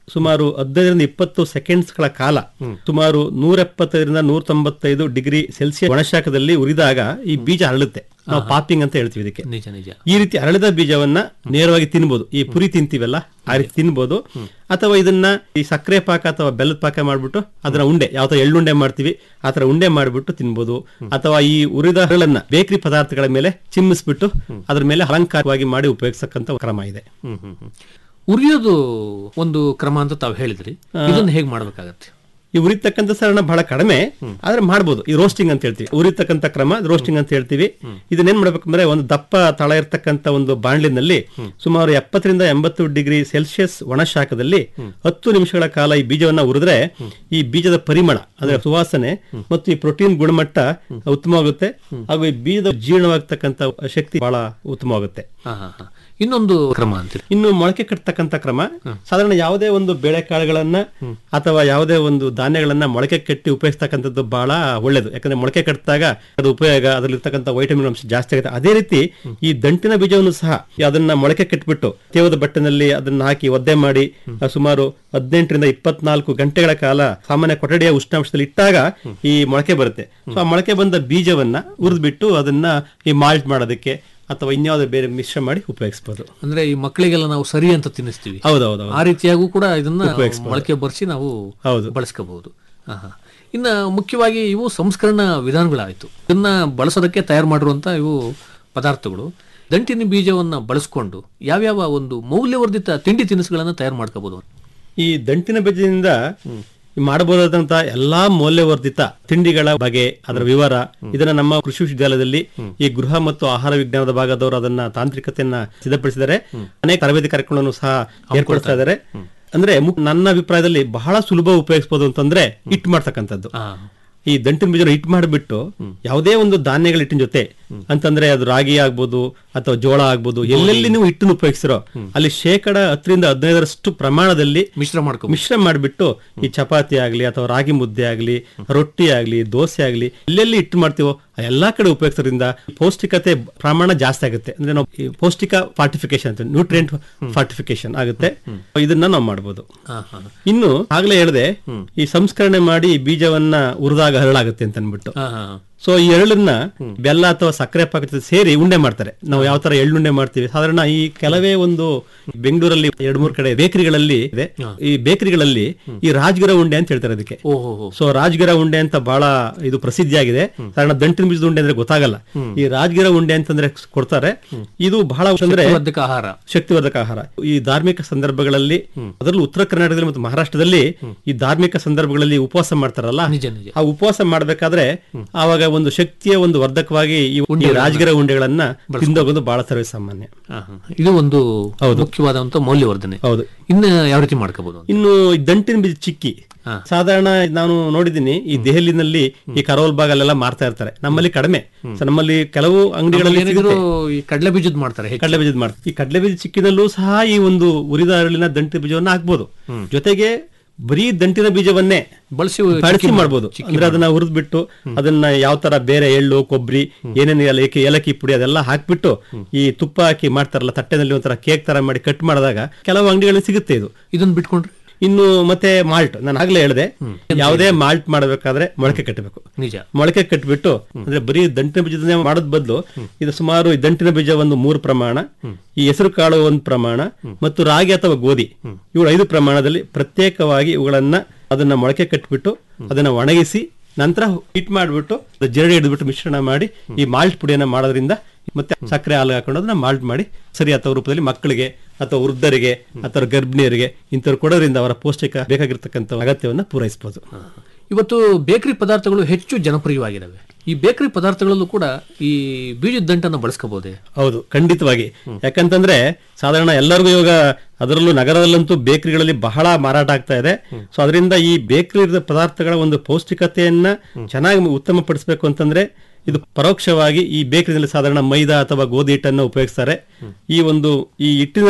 ಸುಮಾರು ಹದಿನೈದರಿಂದ ಇಪ್ಪತ್ತು ಸೆಕೆಂಡ್ಸ್ಗಳ ಕಾಲ ಸುಮಾರು ನೂರ ಎಪ್ಪತ್ತೈದರಿಂದ ನೂರ ತೊಂಬತ್ತೈದು ಡಿಗ್ರಿ ಸೆಲ್ಸಿಯಸ್ ಒಣಶಾಖದಲ್ಲಿ ಉರಿದಾಗ ಈ ಬೀಜ ಹರಳುತ್ತೆ ನಾವು ಪಾಪಿಂಗ್ ಅಂತ ಹೇಳ್ತೀವಿ ಇದಕ್ಕೆ ನಿಜ ನಿಜ ಈ ರೀತಿ ಹರಳಿದ ಬೀಜವನ್ನ ನೇರವಾಗಿ ತಿನ್ಬೋದು ಈ ಪುರಿ ತಿಂತೀವಲ್ಲ ಆ ರೀತಿ ತಿನ್ಬೋದು ಅಥವಾ ಇದನ್ನ ಈ ಸಕ್ಕರೆ ಪಾಕ ಅಥವಾ ಬೆಲ್ಲದ ಪಾಕ ಮಾಡ್ಬಿಟ್ಟು ಅದರ ಉಂಡೆ ಯಾವ ತರ ಎಳ್ಳುಂಡೆ ಮಾಡ್ತೀವಿ ಆ ತರ ಉಂಡೆ ಮಾಡ್ಬಿಟ್ಟು ತಿನ್ಬೋದು ಅಥವಾ ಈ ಉರಿದ ಹರಳನ್ನ ಬೇಕರಿ ಪದಾರ್ಥಗಳ ಮೇಲೆ ಚಿಮ್ಮಿಸ್ಬಿಟ್ಟು ಅದ್ರ ಮೇಲೆ ಅಲಂಕಾರವಾಗಿ ಮಾಡಿ ಉಪಯೋಗಿಸಕ್ಕಂತ ಕ್ರಮ ಇದೆ ಹ್ಮ್ ಹ್ಮ್ ಹ್ಮ್. ಉರಿಯೋದು ಒಂದು ಕ್ರಮ ಅಂತ ತಾವು ಹೇಳಿದ್ರಿ ಇದನ್ನ ಹೇಗೆ ಮಾಡ್ಬೇಕಾಗತ್ತೆ ಈ ಉರಿತಕ್ಕಂಥ ಸರಣ ಬಹಳ ಕಡಿಮೆ ಆದ್ರೆ ಮಾಡ್ಬೋದು ಈ ರೋಸ್ಟಿಂಗ್ ಅಂತ ಹೇಳ್ತೀವಿ ಉರಿತಕ್ಕಂಥ ಕ್ರಮ ರೋಸ್ಟಿಂಗ್ ಅಂತ ಹೇಳ್ತೀವಿ ಇದನ್ನೇನ್ ಮಾಡ್ಬೇಕಂದ್ರೆ ಒಂದು ದಪ್ಪ ತಳ ಇರ್ತಕ್ಕಂಥ ಒಂದು ಬಾಣ್ಲಿನಲ್ಲಿ ಸುಮಾರು ಎಪ್ಪತ್ತರಿಂದ ಎಂಬತ್ತು ಡಿಗ್ರಿ ಸೆಲ್ಸಿಯಸ್ ಒಣಶಾಖದಲ್ಲಿ ಹತ್ತು ನಿಮಿಷಗಳ ಕಾಲ ಈ ಬೀಜವನ್ನ ಉರಿದ್ರೆ ಈ ಬೀಜದ ಪರಿಮಳ ಅಂದ್ರೆ ಸುವಾಸನೆ ಮತ್ತು ಈ ಪ್ರೋಟೀನ್ ಗುಣಮಟ್ಟ ಉತ್ತಮವಾಗುತ್ತೆ ಹಾಗೂ ಈ ಬೀಜದ ಜೀರ್ಣವಾಗತಕ್ಕಂಥ ಶಕ್ತಿ ಬಹಳ ಉತ್ತಮವಾಗುತ್ತೆ ಹಾ ಹಾ ಹಾ ಇನ್ನೊಂದು ಕ್ರಮ ಅಂತೀರಿ ಇನ್ನು ಮೊಳಕೆ ಕಟ್ಟತಕ್ಕಂಥ ಕ್ರಮ ಸಾಧಾರಣ ಯಾವುದೇ ಒಂದು ಬೇಳೆಕಾಳುಗಳನ್ನ ಅಥವಾ ಯಾವುದೇ ಒಂದು ಧಾನ್ಯಗಳನ್ನ ಮೊಳಕೆ ಕಟ್ಟಿ ಉಪಯೋಗಿಸ್ತಕ್ಕಂಥದ್ದು ಬಹಳ ಒಳ್ಳೇದು ಯಾಕಂದ್ರೆ ಮೊಳಕೆ ಕಟ್ಟಿದಾಗ ಅದು ಉಪಯೋಗ ಅದರಲ್ಲಿರ್ತಕ್ಕಂಥ ವೈಟಮಿನ್ ಅಂಶ ಜಾಸ್ತಿ ಆಗುತ್ತೆ ಅದೇ ರೀತಿ ಈ ದಂಟಿನ ಬೀಜವನ್ನು ಸಹ ಅದನ್ನ ಮೊಳಕೆ ಕಟ್ಟಿಬಿಟ್ಟು ತೇವದ ಬಟ್ಟೆನಲ್ಲಿ ಅದನ್ನ ಹಾಕಿ ಒದ್ದೆ ಮಾಡಿ ಆ, ಸುಮಾರು ಹದಿನೆಂಟರಿಂದ ಇಪ್ಪತ್ನಾಲ್ಕು ಗಂಟೆಗಳ ಕಾಲ ಸಾಮಾನ್ಯ ಕೊಠಡಿಯ ಉಷ್ಣಾಂಶದಲ್ಲಿ ಇಟ್ಟಾಗ ಈ ಮೊಳಕೆ ಬರುತ್ತೆ ಸೊ ಆ ಮೊಳಕೆ ಬಂದ ಬೀಜವನ್ನ ಉರಿದ್ಬಿಟ್ಟು ಅದನ್ನ ಈ ಮಾಲ್ಟ್ ಮಾಡೋದಕ್ಕೆ ಅಥವಾ ಇನ್ಯಾವುದೇ ಬೇರೆ ಮಿಶ್ರ ಮಾಡಿ ಉಪಯೋಗಿಸಬಹುದು ಅಂದ್ರೆ ಈ ಮಕ್ಕಳಿಗೆಲ್ಲ ನಾವು ಸರಿ ಅಂತ ತಿನ್ನಿಸ್ತೀವಿ ಹೌದೌದು ಆ ರೀತಿಯಾಗೂ ಕೂಡ ಇದನ್ನ ಮೊಳಕೆ ಬರ್ಸಿ ನಾವು ಹೌದು. ಬಳಸ್ಕೋಬಹುದು ಇನ್ನ ಮುಖ್ಯವಾಗಿ ಇವು ಸಂಸ್ಕರಣಾ ವಿಧಾನಗಳಾಯ್ತು ಇದನ್ನ ಬಳಸೋದಕ್ಕೆ ತಯಾರು ಮಾಡಿರುವಂತ ಇವು ಪದಾರ್ಥಗಳು ದಂಟಿನ ಬೀಜವನ್ನ ಬಳಸ್ಕೊಂಡು ಯಾವ್ಯಾವ ಒಂದು ಮೌಲ್ಯವರ್ಧಿತ ತಿಂಡಿ ತಿನಿಸುಗಳನ್ನ ತಯಾರು ಮಾಡ್ಕೋಬಹುದು ಈ ದಂಟಿನ ಬೀಜದಿಂದ ಮಾಡಬಹುದಾದಂತ ಎಲ್ಲಾ ಮೌಲ್ಯವರ್ಧಿತ ತಿಂಡಿಗಳ ಬಗೆ ಅದರ ವಿವರ ಇದನ್ನ ನಮ್ಮ ಕೃಷಿ ವಿಶ್ವವಿದ್ಯಾಲಯದಲ್ಲಿ ಈ ಗೃಹ ಮತ್ತು ಆಹಾರ ವಿಜ್ಞಾನದ ಭಾಗದವರು ಅದನ್ನ ತಾಂತ್ರಿಕತೆಯನ್ನ ಸಿದ್ಧಪಡಿಸಿದ್ದಾರೆ ಅನೇಕ ತರಬೇತಿ ಕಾರ್ಯಕ್ರಮವನ್ನು ಸಹ ಏರ್ಪಡಿಸ್ತಾ ಇದ್ದಾರೆ ಅಂದ್ರೆ ಮು- ನನ್ನ ಅಭಿಪ್ರಾಯದಲ್ಲಿ ಬಹಳ ಸುಲಭ ಉಪಯೋಗಿಸಬಹುದು ಅಂತಂದ್ರೆ ಹಿಟ್ ಮಾಡ್ತಕ್ಕಂಥದ್ದು ಈ ದಂಟಿನ ಬೀಜನ ಹಿಟ್ ಮಾಡಿಬಿಟ್ಟು ಯಾವುದೇ ಒಂದು ಧಾನ್ಯಗಳ ಹಿಟ್ಟಿನ ಜೊತೆ ಅಂತಂದ್ರೆ ಅದು ರಾಗಿ ಆಗ್ಬೋದು ಅಥವಾ ಜೋಳ ಆಗ್ಬೋದು ಎಲ್ಲೆಲ್ಲಿ ನೀವು ಹಿಟ್ಟನ್ನು ಉಪಯೋಗಿಸಿರೋ ಅಲ್ಲಿ ಶೇಕಡ ಹತ್ತರಿಂದ ಹದಿನೈದರಷ್ಟು ಪ್ರಮಾಣದಲ್ಲಿ ಮಿಶ್ರ ಮಾಡ್ಕೋ ಮಿಶ್ರ ಮಾಡಿಬಿಟ್ಟು ಈ ಚಪಾತಿ ಆಗ್ಲಿ ಅಥವಾ ರಾಗಿ ಮುದ್ದೆ ಆಗ್ಲಿ ರೊಟ್ಟಿ ಆಗ್ಲಿ ದೋಸೆ ಆಗ್ಲಿ ಎಲ್ಲೆಲ್ಲಿ ಹಿಟ್ಟು ಮಾಡ್ತೀವೋ ಆ ಎಲ್ಲಾ ಕಡೆ ಉಪಯೋಗಿಸೋದ್ರಿಂದ ಪೌಷ್ಟಿಕತೆ ಪ್ರಮಾಣ ಜಾಸ್ತಿ ಆಗುತ್ತೆ ಅಂದ್ರೆ ನಾವು ಈ ಪೌಷ್ಟಿಕ ಫಾರ್ಟಿಫಿಕೇಶನ್ ಅಂತ ನ್ಯೂಟ್ರಿಯೆಂಟ್ ಫಾರ್ಟಿಫಿಕೇಶನ್ ಆಗುತ್ತೆ ಇದನ್ನ ನಾವು ಮಾಡಬಹುದು ಇನ್ನು ಆಗ್ಲೇ ಹೇಳಿದೆ ಈ ಸಂಸ್ಕರಣೆ ಮಾಡಿ ಈ ಬೀಜವನ್ನ ಉರಿದಾಗ ಹರಳಾಗುತ್ತೆ ಅಂತ ಅನ್ಬಿಟ್ಟು ಸೊ ಈ ಎಳ್ಳನ್ನ ಬೆಲ್ಲ ಅಥವಾ ಸಕ್ಕರೆ ಪಾಕ ಜೊತೆ ಸೇರಿ ಉಂಡೆ ಮಾಡ್ತಾರೆ ನಾವು ಯಾವ ತರ ಎಳ್ಳುಂಡೆ ಮಾಡ್ತೀವಿ ಸಾಧಾರಣ ಈ ಕೆಲವೇ ಒಂದು ಬೆಂಗಳೂರಲ್ಲಿ ಎರಡ್ ಮೂರ್ ಕಡೆ ಬೇಕರಿಗಳಲ್ಲಿ ಇದೆ ಈ ಬೇಕರಿಗಳಲ್ಲಿ ಈ ರಾಜ್ಗಿರ ಉಂಡೆ ಅಂತ ಹೇಳ್ತಾರೆ ಅದಕ್ಕೆ ಓಹೋ ಸೊ ರಾಜ್ಗಿರ ಉಂಡೆ ಅಂತ ಬಹಳ ಇದು ಪ್ರಸಿದ್ಧಿಯಾಗಿದೆ ಸಾಧಾರಣ ದಂಟಿನ ಬೀಜದ ಉಂಡೆ ಅಂದ್ರೆ ಗೊತ್ತಾಗಲ್ಲ ಈ ರಾಜ್ಗಿರ ಉಂಡೆ ಅಂತಂದ್ರೆ ಕೊಡ್ತಾರೆ ಇದು ಬಹಳ ಅಂದ್ರೆ ವರ್ಧಕ ಆಹಾರ ಶಕ್ತಿವರ್ಧಕ ಆಹಾರ ಈ ಧಾರ್ಮಿಕ ಸಂದರ್ಭಗಳಲ್ಲಿ ಅದರಲ್ಲೂ ಉತ್ತರ ಕರ್ನಾಟಕದಲ್ಲಿ ಮತ್ತು ಮಹಾರಾಷ್ಟ್ರದಲ್ಲಿ ಈ ಧಾರ್ಮಿಕ ಸಂದರ್ಭಗಳಲ್ಲಿ ಉಪವಾಸ ಮಾಡ್ತಾರಲ್ಲ ನಿಜ ನಿಜ ಆ ಉಪವಾಸ ಮಾಡ್ಬೇಕಾದ್ರೆ ಆವಾಗ ಒಂದು ಶಕ್ತಿಯ ಒಂದು ವರ್ಧಕವಾಗಿ ಈ ಈ ರಾಜಗಿರ ಉಂಡೆಗಳನ್ನ ತಿಂದೋಗೋದು ಬಹಳ ಸರ್ವೇ ಸಾಮಾನ್ಯ ಹಾ, ಹಾ. ಇದು ಒಂದು ಮುಖ್ಯವಾದಂತ ಮೌಲ್ಯವರ್ಧನೆ ಹೌದು ಇನ್ನ ಯಾವ ರೀತಿ ಮಾಡ್ಕೋಬಹುದು ಇನ್ನು ಈ ದಂಟಿನ ಬೀಜ ಚಿಕ್ಕಿ ಸಾಧಾರಣ ನಾನು ನೋಡಿದ್ದೀನಿ ಈ ದೆಹಲಿನಲ್ಲಿ ಈ ಕರೋಲ್ ಬಾಗ್ ಅಲ್ಲೆಲ್ಲ ಮಾರ್ತಾ ಇರ್ತಾರೆ ನಮ್ಮಲ್ಲಿ ಕಡಿಮೆ ಸೊ ನಮ್ಮಲ್ಲಿ ಕೆಲವು ಅಂಗಡಿಗಳಲ್ಲಿ ಏನಿದ್ರು ಈ ಕಡಲೆ ಬೀಜದ ಮಾಡ್ತಾರೆ ಹೆಚ್ಚು. ಕಡಲೆ ಬೀಜದ ಮಾಡ್ತಾರೆ ಈ ಕಡಲೆ ಬೀಜ ಚಿಕ್ಕಿನಲ್ಲೂ ಸಹ ಈ ಒಂದು ಉರಿದ ಅರಳಿನ ದಂಟಿನ ಬೀಜವನ್ನ ಹಾಕ್ಬೋದು ಜೊತೆಗೆ ಬರೀ ದಂಟಿನ ಬೀಜವನ್ನೇ ಬಳಸಿ ಬಳಸಿ ಮಾಡ್ಬೋದು ಅಂದ್ರೆ ಅದನ್ನ ಹುರಿದ್ಬಿಟ್ಟು ಅದನ್ನ ಯಾವ ತರ ಬೇರೆ ಎಳ್ಳು ಕೊಬ್ಬರಿ ಏನೇನು ಏಲಕ್ಕಿ ಏಲಕ್ಕಿ ಪುಡಿ ಅದೆಲ್ಲ ಹಾಕ್ಬಿಟ್ಟು ಈ ತುಪ್ಪ ಹಾಕಿ ಮಾಡ್ತಾರಲ್ಲ ತಟ್ಟೆನಲ್ಲಿ ಒಂಥರ ಕೇಕ್ ತರ ಮಾಡಿ ಕಟ್ ಮಾಡಿದಾಗ ಕೆಲವು ಅಂಗಡಿಗಳಲ್ಲಿ ಸಿಗುತ್ತೆ ಇದು ಇದನ್ನ ಬಿಟ್ಕೊಂಡ್ರೆ ಇನ್ನು ಮತ್ತೆ ಮಾಲ್ಟ್ ನಾನು ಆಗ್ಲೇ ಹೇಳಿದೆ ಯಾವುದೇ ಮಾಲ್ಟ್ ಮಾಡಬೇಕಾದ್ರೆ ಮೊಳಕೆ ಕಟ್ಟಬೇಕು ನಿಜ ಮೊಳಕೆ ಕಟ್ಬಿಟ್ಟು ಅಂದ್ರೆ ಬರೀ ದಂಟಿನ ಬೀಜದ ಮಾಡೋದ್ ಬದಲು ಇದು ಸುಮಾರು ಈ ದಂಟಿನ ಬೀಜ ಒಂದು ಮೂರು ಪ್ರಮಾಣ ಈ ಹೆಸರು ಕಾಳು ಒಂದು ಪ್ರಮಾಣ ಮತ್ತು ರಾಗಿ ಅಥವಾ ಗೋಧಿ ಇವುಗಳು ಐದು ಪ್ರಮಾಣದಲ್ಲಿ ಪ್ರತ್ಯೇಕವಾಗಿ ಇವುಗಳನ್ನ ಅದನ್ನ ಮೊಳಕೆ ಕಟ್ಬಿಟ್ಟು ಅದನ್ನ ಒಣಗಿಸಿ ನಂತರ ಹಿಟ್ ಮಾಡಿಬಿಟ್ಟು ಜರಡಿ ಹಿಡಿದ್ಬಿಟ್ಟು ಮಿಶ್ರಣ ಮಾಡಿ ಈ ಮಾಲ್ಟ್ ಪುಡಿಯನ್ನ ಮಾಡೋದ್ರಿಂದ ಮತ್ತೆ ಸಕ್ಕರೆ ಹಾಲು ಹಾಕೊಂಡು ಅದನ್ನ ಮಾಲ್ಟ್ ಮಾಡಿ ಸರಿಯಾದ ರೂಪದಲ್ಲಿ ಮಕ್ಕಳಿಗೆ ಅಥವಾ ವೃದ್ಧರಿಗೆ ಅಥವಾ ಗರ್ಭಿಣಿಯರಿಗೆ ಇಂಥವ್ರು ಕೊಡೋದ್ರಿಂದ ಅವರ ಪೌಷ್ಟಿಕ ಬೇಕಾಗಿರ್ತಕ್ಕಂಥ ಅಗತ್ಯವನ್ನ ಪೂರೈಸಬಹುದು ಇವತ್ತು ಬೇಕರಿ ಪದಾರ್ಥಗಳು ಹೆಚ್ಚು ಜನಪ್ರಿಯವಾಗಿದ್ದಾವೆ ಈ ಬೇಕರಿ ಪದಾರ್ಥಗಳಲ್ಲೂ ಕೂಡ ಈ ಬೀಜದ ದಂಟನ್ನು ಬಳಸ್ಕೋಬಹುದೇ ಹೌದು ಖಂಡಿತವಾಗಿ ಯಾಕಂತಂದ್ರೆ ಸಾಧಾರಣ ಎಲ್ಲರಿಗೂ ಇವಾಗ ಅದರಲ್ಲೂ ನಗರದಲ್ಲಂತೂ ಬೇಕರಿಗಳಲ್ಲಿ ಬಹಳ ಮಾರಾಟ ಆಗ್ತಾ ಇದೆ ಸೊ ಅದರಿಂದ ಈ ಬೇಕರಿ ಪದಾರ್ಥಗಳ ಒಂದು ಪೌಷ್ಟಿಕತೆಯನ್ನ ಚೆನ್ನಾಗಿ ಉತ್ತಮ ಪಡಿಸಬೇಕು ಅಂತಂದ್ರೆ ಇದು ಪರೋಕ್ಷವಾಗಿ ಈ ಬೇಕರಿನಲ್ಲಿ ಸಾಧಾರಣ ಮೈದಾ ಅಥವಾ ಗೋಧಿ ಹಿಟ್ಟನ್ನು ಉಪಯೋಗಿಸ್ತಾರೆ ಈ ಒಂದು ಈ ಹಿಟ್ಟಿನಲ್ಲಿ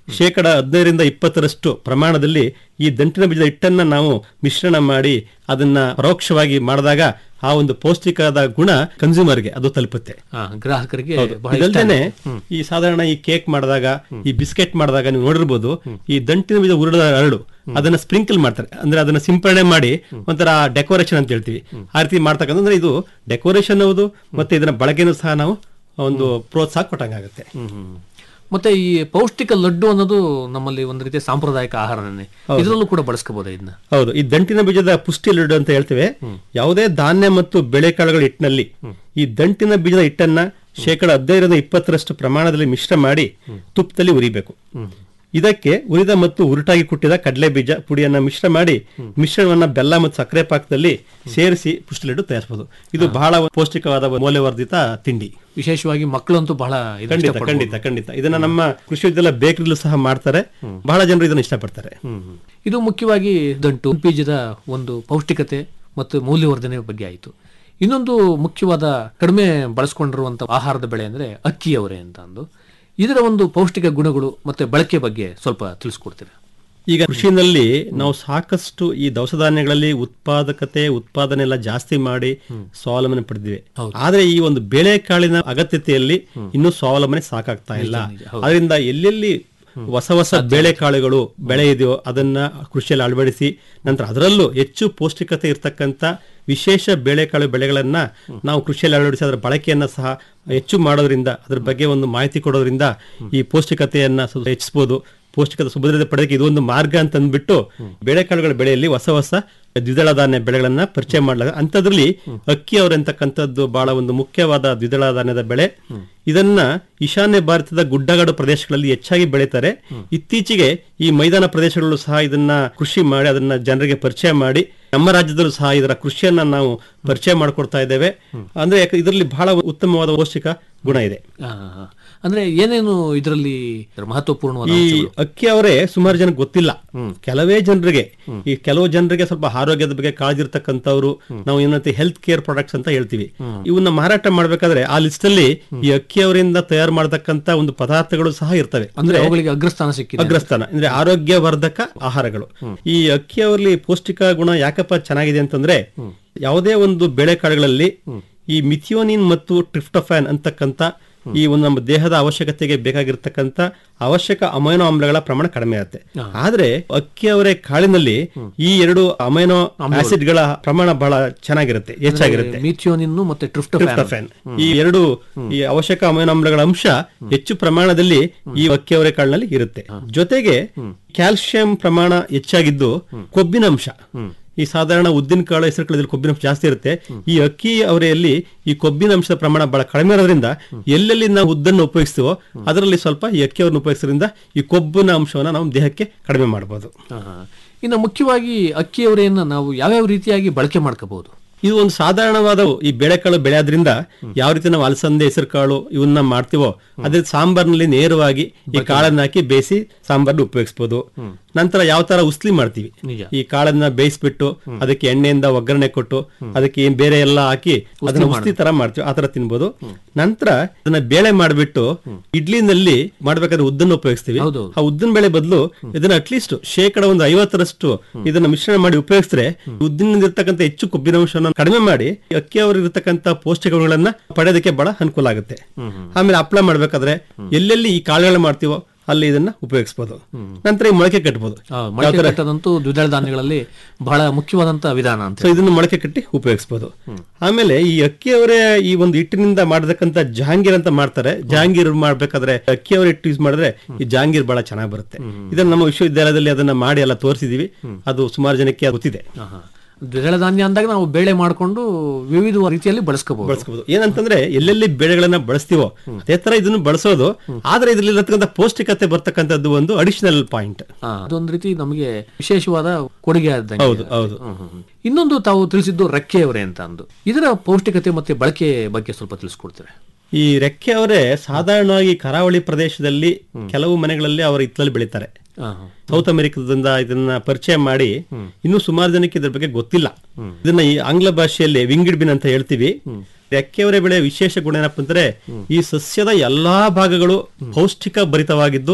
ಶೇಕಡ ಹದಿನೈದರಿಂದ ಇಪ್ಪತ್ತರಷ್ಟು ಪ್ರಮಾಣದಲ್ಲಿ ಈ ದಂಟಿನ ಬೀಜದ ಹಿಟ್ಟನ್ನ ನಾವು ಮಿಶ್ರಣ ಮಾಡಿ ಅದನ್ನ ಪರೋಕ್ಷವಾಗಿ ಮಾಡಿದಾಗ ಆ ಒಂದು ಪೌಷ್ಟಿಕದ ಗುಣ ಕನ್ಸ್ಯೂಮರ್ಗೆ ಅದು ತಲುಪುತ್ತೆ ಆ, ಗ್ರಾಹಕರಿಗೆ ಹೌದು. ಬಹಳ ಇಷ್ಟ ಇದಲ್ದೇನೆ ಆಗುತ್ತೆ. ಈ ಸಾಧಾರಣ ಈ ಕೇಕ್ ಮಾಡಿದಾಗ ಈ ಬಿಸ್ಕೆಟ್ ಮಾಡಿದಾಗ ನೀವು ನೋಡಿರ್ಬೋದು ಈ ದಂಟಿನ ಬೀಜ ಉರುಳದ ಹರಳು ಅದನ್ನ ಸ್ಪ್ರಿಂಕಲ್ ಮಾಡ್ತಾರೆ ಅಂದ್ರೆ ಅದನ್ನ ಸಿಂಪರಣೆ ಮಾಡಿ ಒಂಥರ ಡೆಕೋರೇಷನ್ ಅಂತ ಹೇಳ್ತೀವಿ ಆ ರೀತಿ ಮಾಡ್ತಕ್ಕಂಥ ಅಂದ್ರೆ ಇದು ಡೆಕೋರೇಷನ್ ಹೌದು ಮತ್ತೆ ಇದನ್ನ ಬಳಕೆನೂ ಸಹ ನಾವು ಒಂದು ಪ್ರೋತ್ಸಾಹ ಕೊಟ್ಟಂಗಾಗುತ್ತೆ ಹ್ಮ್, ಹ್ಮ್. ಮತ್ತೆ ಈ ಪೌಷ್ಟಿಕ ಲಡ್ಡು ಅನ್ನೋದು ನಮ್ಮಲ್ಲಿ ಒಂದು ರೀತಿಯ ಸಾಂಪ್ರದಾಯಿಕ ಆಹಾರನೇ ಇದರಲ್ಲೂ ಕೂಡ ಬಳಸ್ಕೋಬಹುದು ಇದನ್ನ ಹೌದು ಈ ದಂಟಿನ ಬೀಜದ ಪುಷ್ಟಿ ಲಡ್ಡು ಅಂತ ಹೇಳ್ತೇವೆ ಯಾವುದೇ ಧಾನ್ಯ ಮತ್ತು ಬೆಳೆಕಾಳುಗಳ ಹಿಟ್ಟಿನಲ್ಲಿ ಈ ದಂಟಿನ ಬೀಜದ ಹಿಟ್ಟನ್ನ ಶೇಕಡ ಹದಿನೈದರಿಂದ ಇಪ್ಪತ್ತರಷ್ಟು ಪ್ರಮಾಣದಲ್ಲಿ ಮಿಶ್ರ ಮಾಡಿ ತುಪ್ಪದಲ್ಲಿ ಉರಿಬೇಕು ಇದಕ್ಕೆ ಉರಿದ ಮತ್ತು ಉರುಟಾಗಿ ಕುಟ್ಟಿದ ಕಡಲೆ ಬೀಜ ಪುಡಿಯನ್ನ ಮಿಶ್ರ ಮಾಡಿ ಮಿಶ್ರಣವನ್ನ ಬೆಲ್ಲ ಮತ್ತು ಸಕ್ಕರೆ ಪಾಕದಲ್ಲಿ ಸೇರಿಸಿ ಪುಷ್ಟಿ ಲಡ್ಡು ತಯಾರಿಸಬಹುದು ಇದು ಬಹಳ ಪೌಷ್ಟಿಕವಾದ ಮೌಲ್ಯವರ್ಧಿತ ತಿಂಡಿ ವಿಶೇಷವಾಗಿ ಮಕ್ಕಳಂತೂ ಬಹಳ ಇದನ್ನ ಖಂಡಿತ ಇಷ್ಟಪಡ್ಬೋದು. ಖಂಡಿತ ಖಂಡಿತ ಇದನ್ನ ನಮ್ಮ ಕೃಷಿ ವಿದ್ಯಾಲಯ ಬೇಕರಿಲೂ ಸಹ ಮಾಡ್ತಾರೆ ಬಹಳ ಜನರು ಇದನ್ನ ಇಷ್ಟಪಡ್ತಾರೆ ಹ್ಮ್, ಹ್ಮ್. ಇದು ಮುಖ್ಯವಾಗಿ ದಂಟು ಬೀಜದ ಒಂದು ಪೌಷ್ಟಿಕತೆ ಮತ್ತು ಮೌಲ್ಯವರ್ಧನೆ ಬಗ್ಗೆ ಆಯಿತು ಇನ್ನೊಂದು ಮುಖ್ಯವಾದ ಕಡಿಮೆ ಬಳಸ್ಕೊಂಡಿರುವಂತ ಆಹಾರದ ಬೆಳೆ ಅಂದ್ರೆ ಅಕ್ಕಿಯವರೆ ಅಂತ ಅಂದು ಇದರ ಒಂದು ಪೌಷ್ಟಿಕ ಗುಣಗಳು ಮತ್ತೆ ಬಳಕೆ ಬಗ್ಗೆ ಸ್ವಲ್ಪ ತಿಳಿಸ್ಕೊಡ್ತೀರಾ ಈಗ ಕೃಷಿನಲ್ಲಿ ನಾವು ಸಾಕಷ್ಟು ಈ ದವಸ ಧಾನ್ಯಗಳಲ್ಲಿ ಉತ್ಪಾದಕತೆ ಉತ್ಪಾದನೆ ಎಲ್ಲ ಜಾಸ್ತಿ ಮಾಡಿ ಸ್ವಾವಲಂಬನೆ ಪಡೆದಿವೆ ಆದ್ರೆ ಈ ಒಂದು ಬೇಳೆಕಾಳಿನ ಅಗತ್ಯತೆಯಲ್ಲಿ ಇನ್ನೂ ಸ್ವಾವಲಂಬನೆ ಸಾಕಾಗ್ತಾ ಇಲ್ಲ ಅದರಿಂದ ಎಲ್ಲೆಲ್ಲಿ ಹೊಸ ಹೊಸ ಬೇಳೆಕಾಳುಗಳು ಬೆಳೆ ಇದೆಯೋ ಅದನ್ನ ಕೃಷಿಯಲ್ಲಿ ಅಳವಡಿಸಿ ನಂತರ ಅದರಲ್ಲೂ ಹೆಚ್ಚು ಪೌಷ್ಟಿಕತೆ ಇರತಕ್ಕಂತ ವಿಶೇಷ ಬೇಳೆಕಾಳು ಬೆಳೆಗಳನ್ನ ನಾವು ಕೃಷಿಯಲ್ಲಿ ಅಳವಡಿಸಿ ಅದರ ಬಳಕೆಯನ್ನ ಸಹ ಹೆಚ್ಚು ಮಾಡೋದ್ರಿಂದ ಅದ್ರ ಬಗ್ಗೆ ಒಂದು ಮಾಹಿತಿ ಕೊಡೋದ್ರಿಂದ ಈ ಪೌಷ್ಟಿಕತೆಯನ್ನ ಸ್ವಲ್ಪ ಹೆಚ್ಚಿಸಬಹುದು ಪೌಷ್ಟಿಕತೆ ಸುಭದ್ರತೆ ಪಡೆದಕ್ಕೆ ಇದು ಒಂದು ಮಾರ್ಗ ಅಂತ ಅಂದ್ಬಿಟ್ಟು ಬೇಳೆಕಾಳುಗಳ ಬೆಳೆಯಲ್ಲಿ ಹೊಸ ಹೊಸ ದ್ವಿದಳ ಧಾನ್ಯ ಬೆಳೆಗಳನ್ನ ಪರಿಚಯ ಮಾಡಲಾಗ ಅಂಥದ್ರಲ್ಲಿ ಅಕ್ಕಿ ಅವರಂತಕ್ಕಂಥದ್ದು ಬಹಳ ಒಂದು ಮುಖ್ಯವಾದ ದ್ವಿದಳ ಧಾನ್ಯದ ಬೆಳೆ ಇದನ್ನ ಈಶಾನ್ಯ ಭಾರತದ ಗುಡ್ಡಗಾಡು ಪ್ರದೇಶಗಳಲ್ಲಿ ಹೆಚ್ಚಾಗಿ ಬೆಳೀತಾರೆ ಇತ್ತೀಚೆಗೆ ಈ ಮೈದಾನ ಪ್ರದೇಶಗಳಲ್ಲೂ ಸಹ ಇದನ್ನ ಕೃಷಿ ಮಾಡಿ ಅದನ್ನ ಜನರಿಗೆ ಪರಿಚಯ ಮಾಡಿ ನಮ್ಮ ರಾಜ್ಯದಲ್ಲೂ ಸಹ ಇದರ ಕೃಷಿಯನ್ನ ನಾವು ಪರಿಚಯ ಮಾಡಿಕೊಡ್ತಾ ಇದ್ದೇವೆ ಅಂದ್ರೆ ಯಾಕೆ ಇದರಲ್ಲಿ ಬಹಳ ಉತ್ತಮವಾದ ಪೌಷ್ಟಿಕ ಗುಣ ಇದೆ ಆ, ಅಂದ್ರೆ ಏನೇನು ಇದರಲ್ಲಿ ಮಹತ್ವಪೂರ್ಣವಾದ ಈ ಅಂಶಗಳು? ಅಕ್ಕಿ ಅವರೇ ಸುಮಾರು ಜನಕ್ಕೆ ಗೊತ್ತಿಲ್ಲ ಕೆಲವೇ ಜನರಿಗೆ ಈ ಕೆಲವು ಜನರಿಗೆ ಸ್ವಲ್ಪ ಆರೋಗ್ಯದ ಬಗ್ಗೆ ಕಾಳಜಿ ಇರ್ತಕ್ಕಂಥವ್ರು ನಾವು ಏನಂತ ಹೆಲ್ತ್ ಕೇರ್ ಪ್ರಾಡಕ್ಟ್ಸ್ ಅಂತ ಹೇಳ್ತೀವಿ ಇವನ್ನ ಮಾರಾಟ ಮಾಡ್ಬೇಕಾದ್ರೆ ಆ ಲಿಸ್ಟ್ ಅಲ್ಲಿ ಈ ಅಕ್ಕಿ ಅವರಿಂದ ತಯಾರು ಮಾಡತಕ್ಕಂತ ಒಂದು ಪದಾರ್ಥಗಳು ಸಹ ಇರ್ತವೆ ಅಂದ್ರೆ ಅವುಗಳಿಗೆ ಅಗ್ರಸ್ಥಾನ ಸಿಕ್ಕಿದೆ ಅಗ್ರಸ್ಥಾನ ಅಂದ್ರೆ ಆರೋಗ್ಯವರ್ಧಕ ಆಹಾರಗಳು ಈ ಅಕ್ಕಿ ಅವರಲ್ಲಿ ಪೌಷ್ಟಿಕ ಗುಣ ಯಾಕಪ್ಪ ಚೆನ್ನಾಗಿದೆ ಅಂತಂದ್ರೆ ಯಾವುದೇ ಒಂದು ಬೇಳೆಕಾಳುಗಳಲ್ಲಿ ಈ ಮಿಥಿಯೋನಿನ್ ಮತ್ತು ಟ್ರಿಫ್ಟೋಫ್ಯಾನ್ ಅಂತಕ್ಕಂಥ ಈ ಒಂದು ನಮ್ಮ ದೇಹದ ಅವಶ್ಯಕತೆಗೆ ಬೇಕಾಗಿರ್ತಕ್ಕಂಥ ಅವಶ್ಯಕ ಅಮೈನೋ ಆಮ್ಲಗಳ ಪ್ರಮಾಣ ಕಡಿಮೆ ಇರುತ್ತೆ ಆದ್ರೆ ಅಕ್ಕಿ ಅವರೇ ಕಾಳಿನಲ್ಲಿ ಈ ಎರಡು ಅಮೈನೋ ಆಸಿಡ್ಗಳ ಪ್ರಮಾಣ ಬಹಳ ಚೆನ್ನಾಗಿರುತ್ತೆ ಹೆಚ್ಚಾಗಿರುತ್ತೆ ಮೀಥಿಯೋನಿನ್ ಮತ್ತೆ ಟ್ರಿಫ್ಟೋಫ್ಯಾನ್ ಟ್ರಿಪ್ಟೋಫ್ಯಾನ್ ಈ ಎರಡು ಈ ಅವಶ್ಯಕ ಅಮೈನೋ ಆಮ್ಲಗಳ ಅಂಶ ಹೆಚ್ಚು ಪ್ರಮಾಣದಲ್ಲಿ ಈ ಅಕ್ಕಿಯವರೆ ಕಾಳಿನಲ್ಲಿ ಇರುತ್ತೆ ಜೊತೆಗೆ ಕ್ಯಾಲ್ಸಿಯಂ ಪ್ರಮಾಣ ಹೆಚ್ಚಾಗಿದ್ದು ಕೊಬ್ಬಿನ ಅಂಶ ಈ ಸಾಧಾರಣ ಉದ್ದಿನ ಕಾಳು ಹೆಸರು ಕಾಳದಲ್ಲಿ ಕೊಬ್ಬಿನ ಅಂಶ ಜಾಸ್ತಿ ಇರುತ್ತೆ ಈ ಅಕ್ಕಿ ಅವರೆಯಲ್ಲಿ ಈ ಕೊಬ್ಬಿನ ಅಂಶದ ಪ್ರಮಾಣ ಬಹಳ ಕಡಿಮೆ ಇರೋದ್ರಿಂದ ಎಲ್ಲೆಲ್ಲಿ ನಾವು ಉದ್ದನ್ನು ಉಪಯೋಗಿಸ್ತೀವೋ ಅದರಲ್ಲಿ ಸ್ವಲ್ಪ ಈ ಅಕ್ಕಿಯವರನ್ನು ಉಪಯೋಗಿಸೋದ್ರಿಂದ ಈ ಕೊಬ್ಬಿನ ಅಂಶವನ್ನ ನಾವು ದೇಹಕ್ಕೆ ಕಡಿಮೆ ಮಾಡಬಹುದು ಆಹಾ. ಇನ್ನು ಮುಖ್ಯವಾಗಿ ಅಕ್ಕಿಯವರೆಯನ್ನ ನಾವು ಯಾವ್ಯಾವ ರೀತಿಯಾಗಿ ಬಳಕೆ ಮಾಡ್ಕೋಬಹುದು ಇದು ಒಂದು ಸಾಧಾರಣವಾದ ಈ ಬೇಳೆಕಾಳು ಬೆಳೆ ಆದ್ರಿಂದ ಯಾವ ರೀತಿ ನಾವು ಅಲಸಂದೆ ಹೆಸರು ಕಾಳು ಇವನ್ನ ಮಾಡ್ತೀವೋ ಅದೇ ಸಾಂಬಾರ್ನಲ್ಲಿ ನೇರವಾಗಿ ಈ ಕಾಳನ್ನ ಹಾಕಿ ಬೇಯಿಸಿ ಸಾಂಬಾರ್ನ ಉಪಯೋಗಿಸಬಹುದು ನಂತರ ಯಾವ ತರ ಉಸ್ಲಿ ಮಾಡ್ತೀವಿ ನಿಜ. ಈ ಕಾಳನ್ನ ಬೇಯಿಸ್ಬಿಟ್ಟು ಅದಕ್ಕೆ ಎಣ್ಣೆಯಿಂದ ಒಗ್ಗರಣೆ ಕೊಟ್ಟು ಅದಕ್ಕೆ ಏನ್ ಬೇರೆ ಎಲ್ಲ ಹಾಕಿ ಅದನ್ನ ಉಸ್ಲಿ ತರ ಮಾಡ್ತೀವಿ ಆ ತರ ತಿನ್ಬೋದು ನಂತರ ಅದನ್ನ ಬೇಳೆ ಮಾಡ್ಬಿಟ್ಟು ಇಡ್ಲಿನಲ್ಲಿ ಮಾಡ್ಬೇಕಾದ್ರೆ ಉದ್ದನ್ನು ಉಪಯೋಗಿಸ್ತೀವಿ ಹೌದು. ಆ ಉದ್ದಿನ ಬೇಳೆ ಬದಲು ಇದನ್ನ ಅಟ್ಲೀಸ್ಟ್ ಶೇಕಡ ಒಂದು ಐವತ್ತರಷ್ಟು ಇದನ್ನ ಮಿಶ್ರಣ ಮಾಡಿ ಉಪಯೋಗಿಸಿದ್ರೆ ಉದ್ದಿನಿಂದ ಇರ್ತಕ್ಕಂಥ ಹೆಚ್ಚು ಕೊಬ್ಬಿನಾಂಶವನ್ನು ಕಡಿಮೆ ಮಾಡಿ ಅಕ್ಕಿ ಅವರು ಇರತಕ್ಕಂತ ಪೌಷ್ಟಿಕ ಗುಣಗಳನ್ನ ಪಡೆಯೋದಕ್ಕೆ ಬಹಳ ಅನುಕೂಲ ಆಗುತ್ತೆ ಆಮೇಲೆ ಹಪ್ಪಳ ಮಾಡ್ಬೇಕಾದ್ರೆ ಎಲ್ಲೆಲ್ಲಿ ಈ ಕಾಳುಗಳನ್ನ ಮಾಡ್ತೀವೋ ಅಲ್ಲಿ ಇದನ್ನ ಉಪಯೋಗಿಸಬಹುದು ನಂತರ ಈ ಮೊಳಕೆ ಕಟ್ಬೋದು ಆ, ಮೊಳಕೆ ಕಟ್ಟದಂತೂ ದ್ವಿದಳ ಧಾನ್ಯಗಳಲ್ಲಿ ಬಹಳ ಮುಖ್ಯವಾದಂತ ವಿಧಾನ ಅಂತ ಸೊ ಇದನ್ನು ಮೊಳಕೆ ಕಟ್ಟಿ ಉಪಯೋಗಿಸಬಹುದು ಆಮೇಲೆ ಈ ಅಕ್ಕಿಯವರೇ ಈ ಒಂದು ಹಿಟ್ಟಿನಿಂದ ಮಾಡತಕ್ಕಂತ ಜಹಾಂಗೀರ್ ಅಂತ ಮಾಡ್ತಾರೆ ಜಹಾಂಗೀರ್ ಮಾಡ್ಬೇಕಾದ್ರೆ ಅಕ್ಕಿಯವರ ಹಿಟ್ಟು ಯೂಸ್ ಮಾಡಿದ್ರೆ ಈ ಜಹಾಂಗೀರ್ ಬಹಳ ಚೆನ್ನಾಗಿ ಬರುತ್ತೆ ಇದನ್ನ ನಮ್ಮ ವಿಶ್ವವಿದ್ಯಾಲಯದಲ್ಲಿ ಅದನ್ನ ಮಾಡಿ ಎಲ್ಲ ತೋರಿಸಿದೀವಿ ಅದು ಸುಮಾರು ಜನಕ್ಕೆ ಗೊತ್ತಿದೆ ಆಹಾ. ದ್ವಿದಳ ಧಾನ್ಯ ಅಂದಾಗ ನಾವು ಬೇಳೆ ಮಾಡ್ಕೊಂಡು ವಿವಿಧ ರೀತಿಯಲ್ಲಿ ಬಳಸ್ಕೋಬಹುದು ಬಳಸ್ಕೋಬಹುದು ಏನಂತಂದ್ರೆ ಎಲ್ಲೆಲ್ಲಿ ಬೆಳೆಗಳನ್ನ ಬಳಸ್ತೀವೋ ಅದೇ ತರ ಇದನ್ನು ಬಳಸೋದು ಆದ್ರೆ ಇದ್ರಲ್ಲಿ ಇರತಕ್ಕಂಥ ಪೌಷ್ಟಿಕತೆ ಬರ್ತಕ್ಕಂಥದ್ದು ಒಂದು ಅಡಿಷನಲ್ ಪಾಯಿಂಟ್ ಅದೊಂದು ರೀತಿ ನಮಗೆ ವಿಶೇಷವಾದ ಕೊಡುಗೆ ಆದಂಗೆ. ಹೌದು ಹೌದು ಹ್ಮ್, ಹ್ಮ್, ಹ್ಮ್. ಇನ್ನೊಂದು ತಾವು ತಿಳಿಸಿದ್ದು ರೆಕ್ಕೆಯವರೇ ಅಂತ ಅಂದು ಇದರ ಪೌಷ್ಟಿಕತೆ ಮತ್ತೆ ಬಳಕೆ ಬಗ್ಗೆ ಸ್ವಲ್ಪ ತಿಳಿಸ್ಕೊಡ್ತೀರಾ ಈ ರೆಕ್ಕೆ ಅವರೇ ಸಾಧಾರಣವಾಗಿ ಕರಾವಳಿ ಪ್ರದೇಶದಲ್ಲಿ ಕೆಲವು ಮನೆಗಳಲ್ಲಿ ಅವರ ಇತ್ತಲಲ್ಲಿ ಬೆಳೀತಾರೆ ಆಹಾ. ಸೌತ್ ಅಮೆರಿಕದಿಂದ ಇದನ್ನ ಪರಿಚಯ ಮಾಡಿ ಇನ್ನೂ ಸುಮಾರು ಜನಕ್ಕೆ ಇದ್ರ ಬಗ್ಗೆ ಗೊತ್ತಿಲ್ಲ ಇದನ್ನ ಈ ಆಂಗ್ಲ ಭಾಷೆಯಲ್ಲಿ ವಿಂಗಿಡ್ ಬಿನ್ ಅಂತ ಹೇಳ್ತೀವಿ ರೆಕ್ಕೆಯವರೆ ಬೆಳೆ ವಿಶೇಷ ಗುಣ ಏನಪ್ಪ ಅಂದ್ರೆ ಈ ಸಸ್ಯದ ಎಲ್ಲಾ ಭಾಗಗಳು ಪೌಷ್ಟಿಕ ಭರಿತವಾಗಿದ್ದು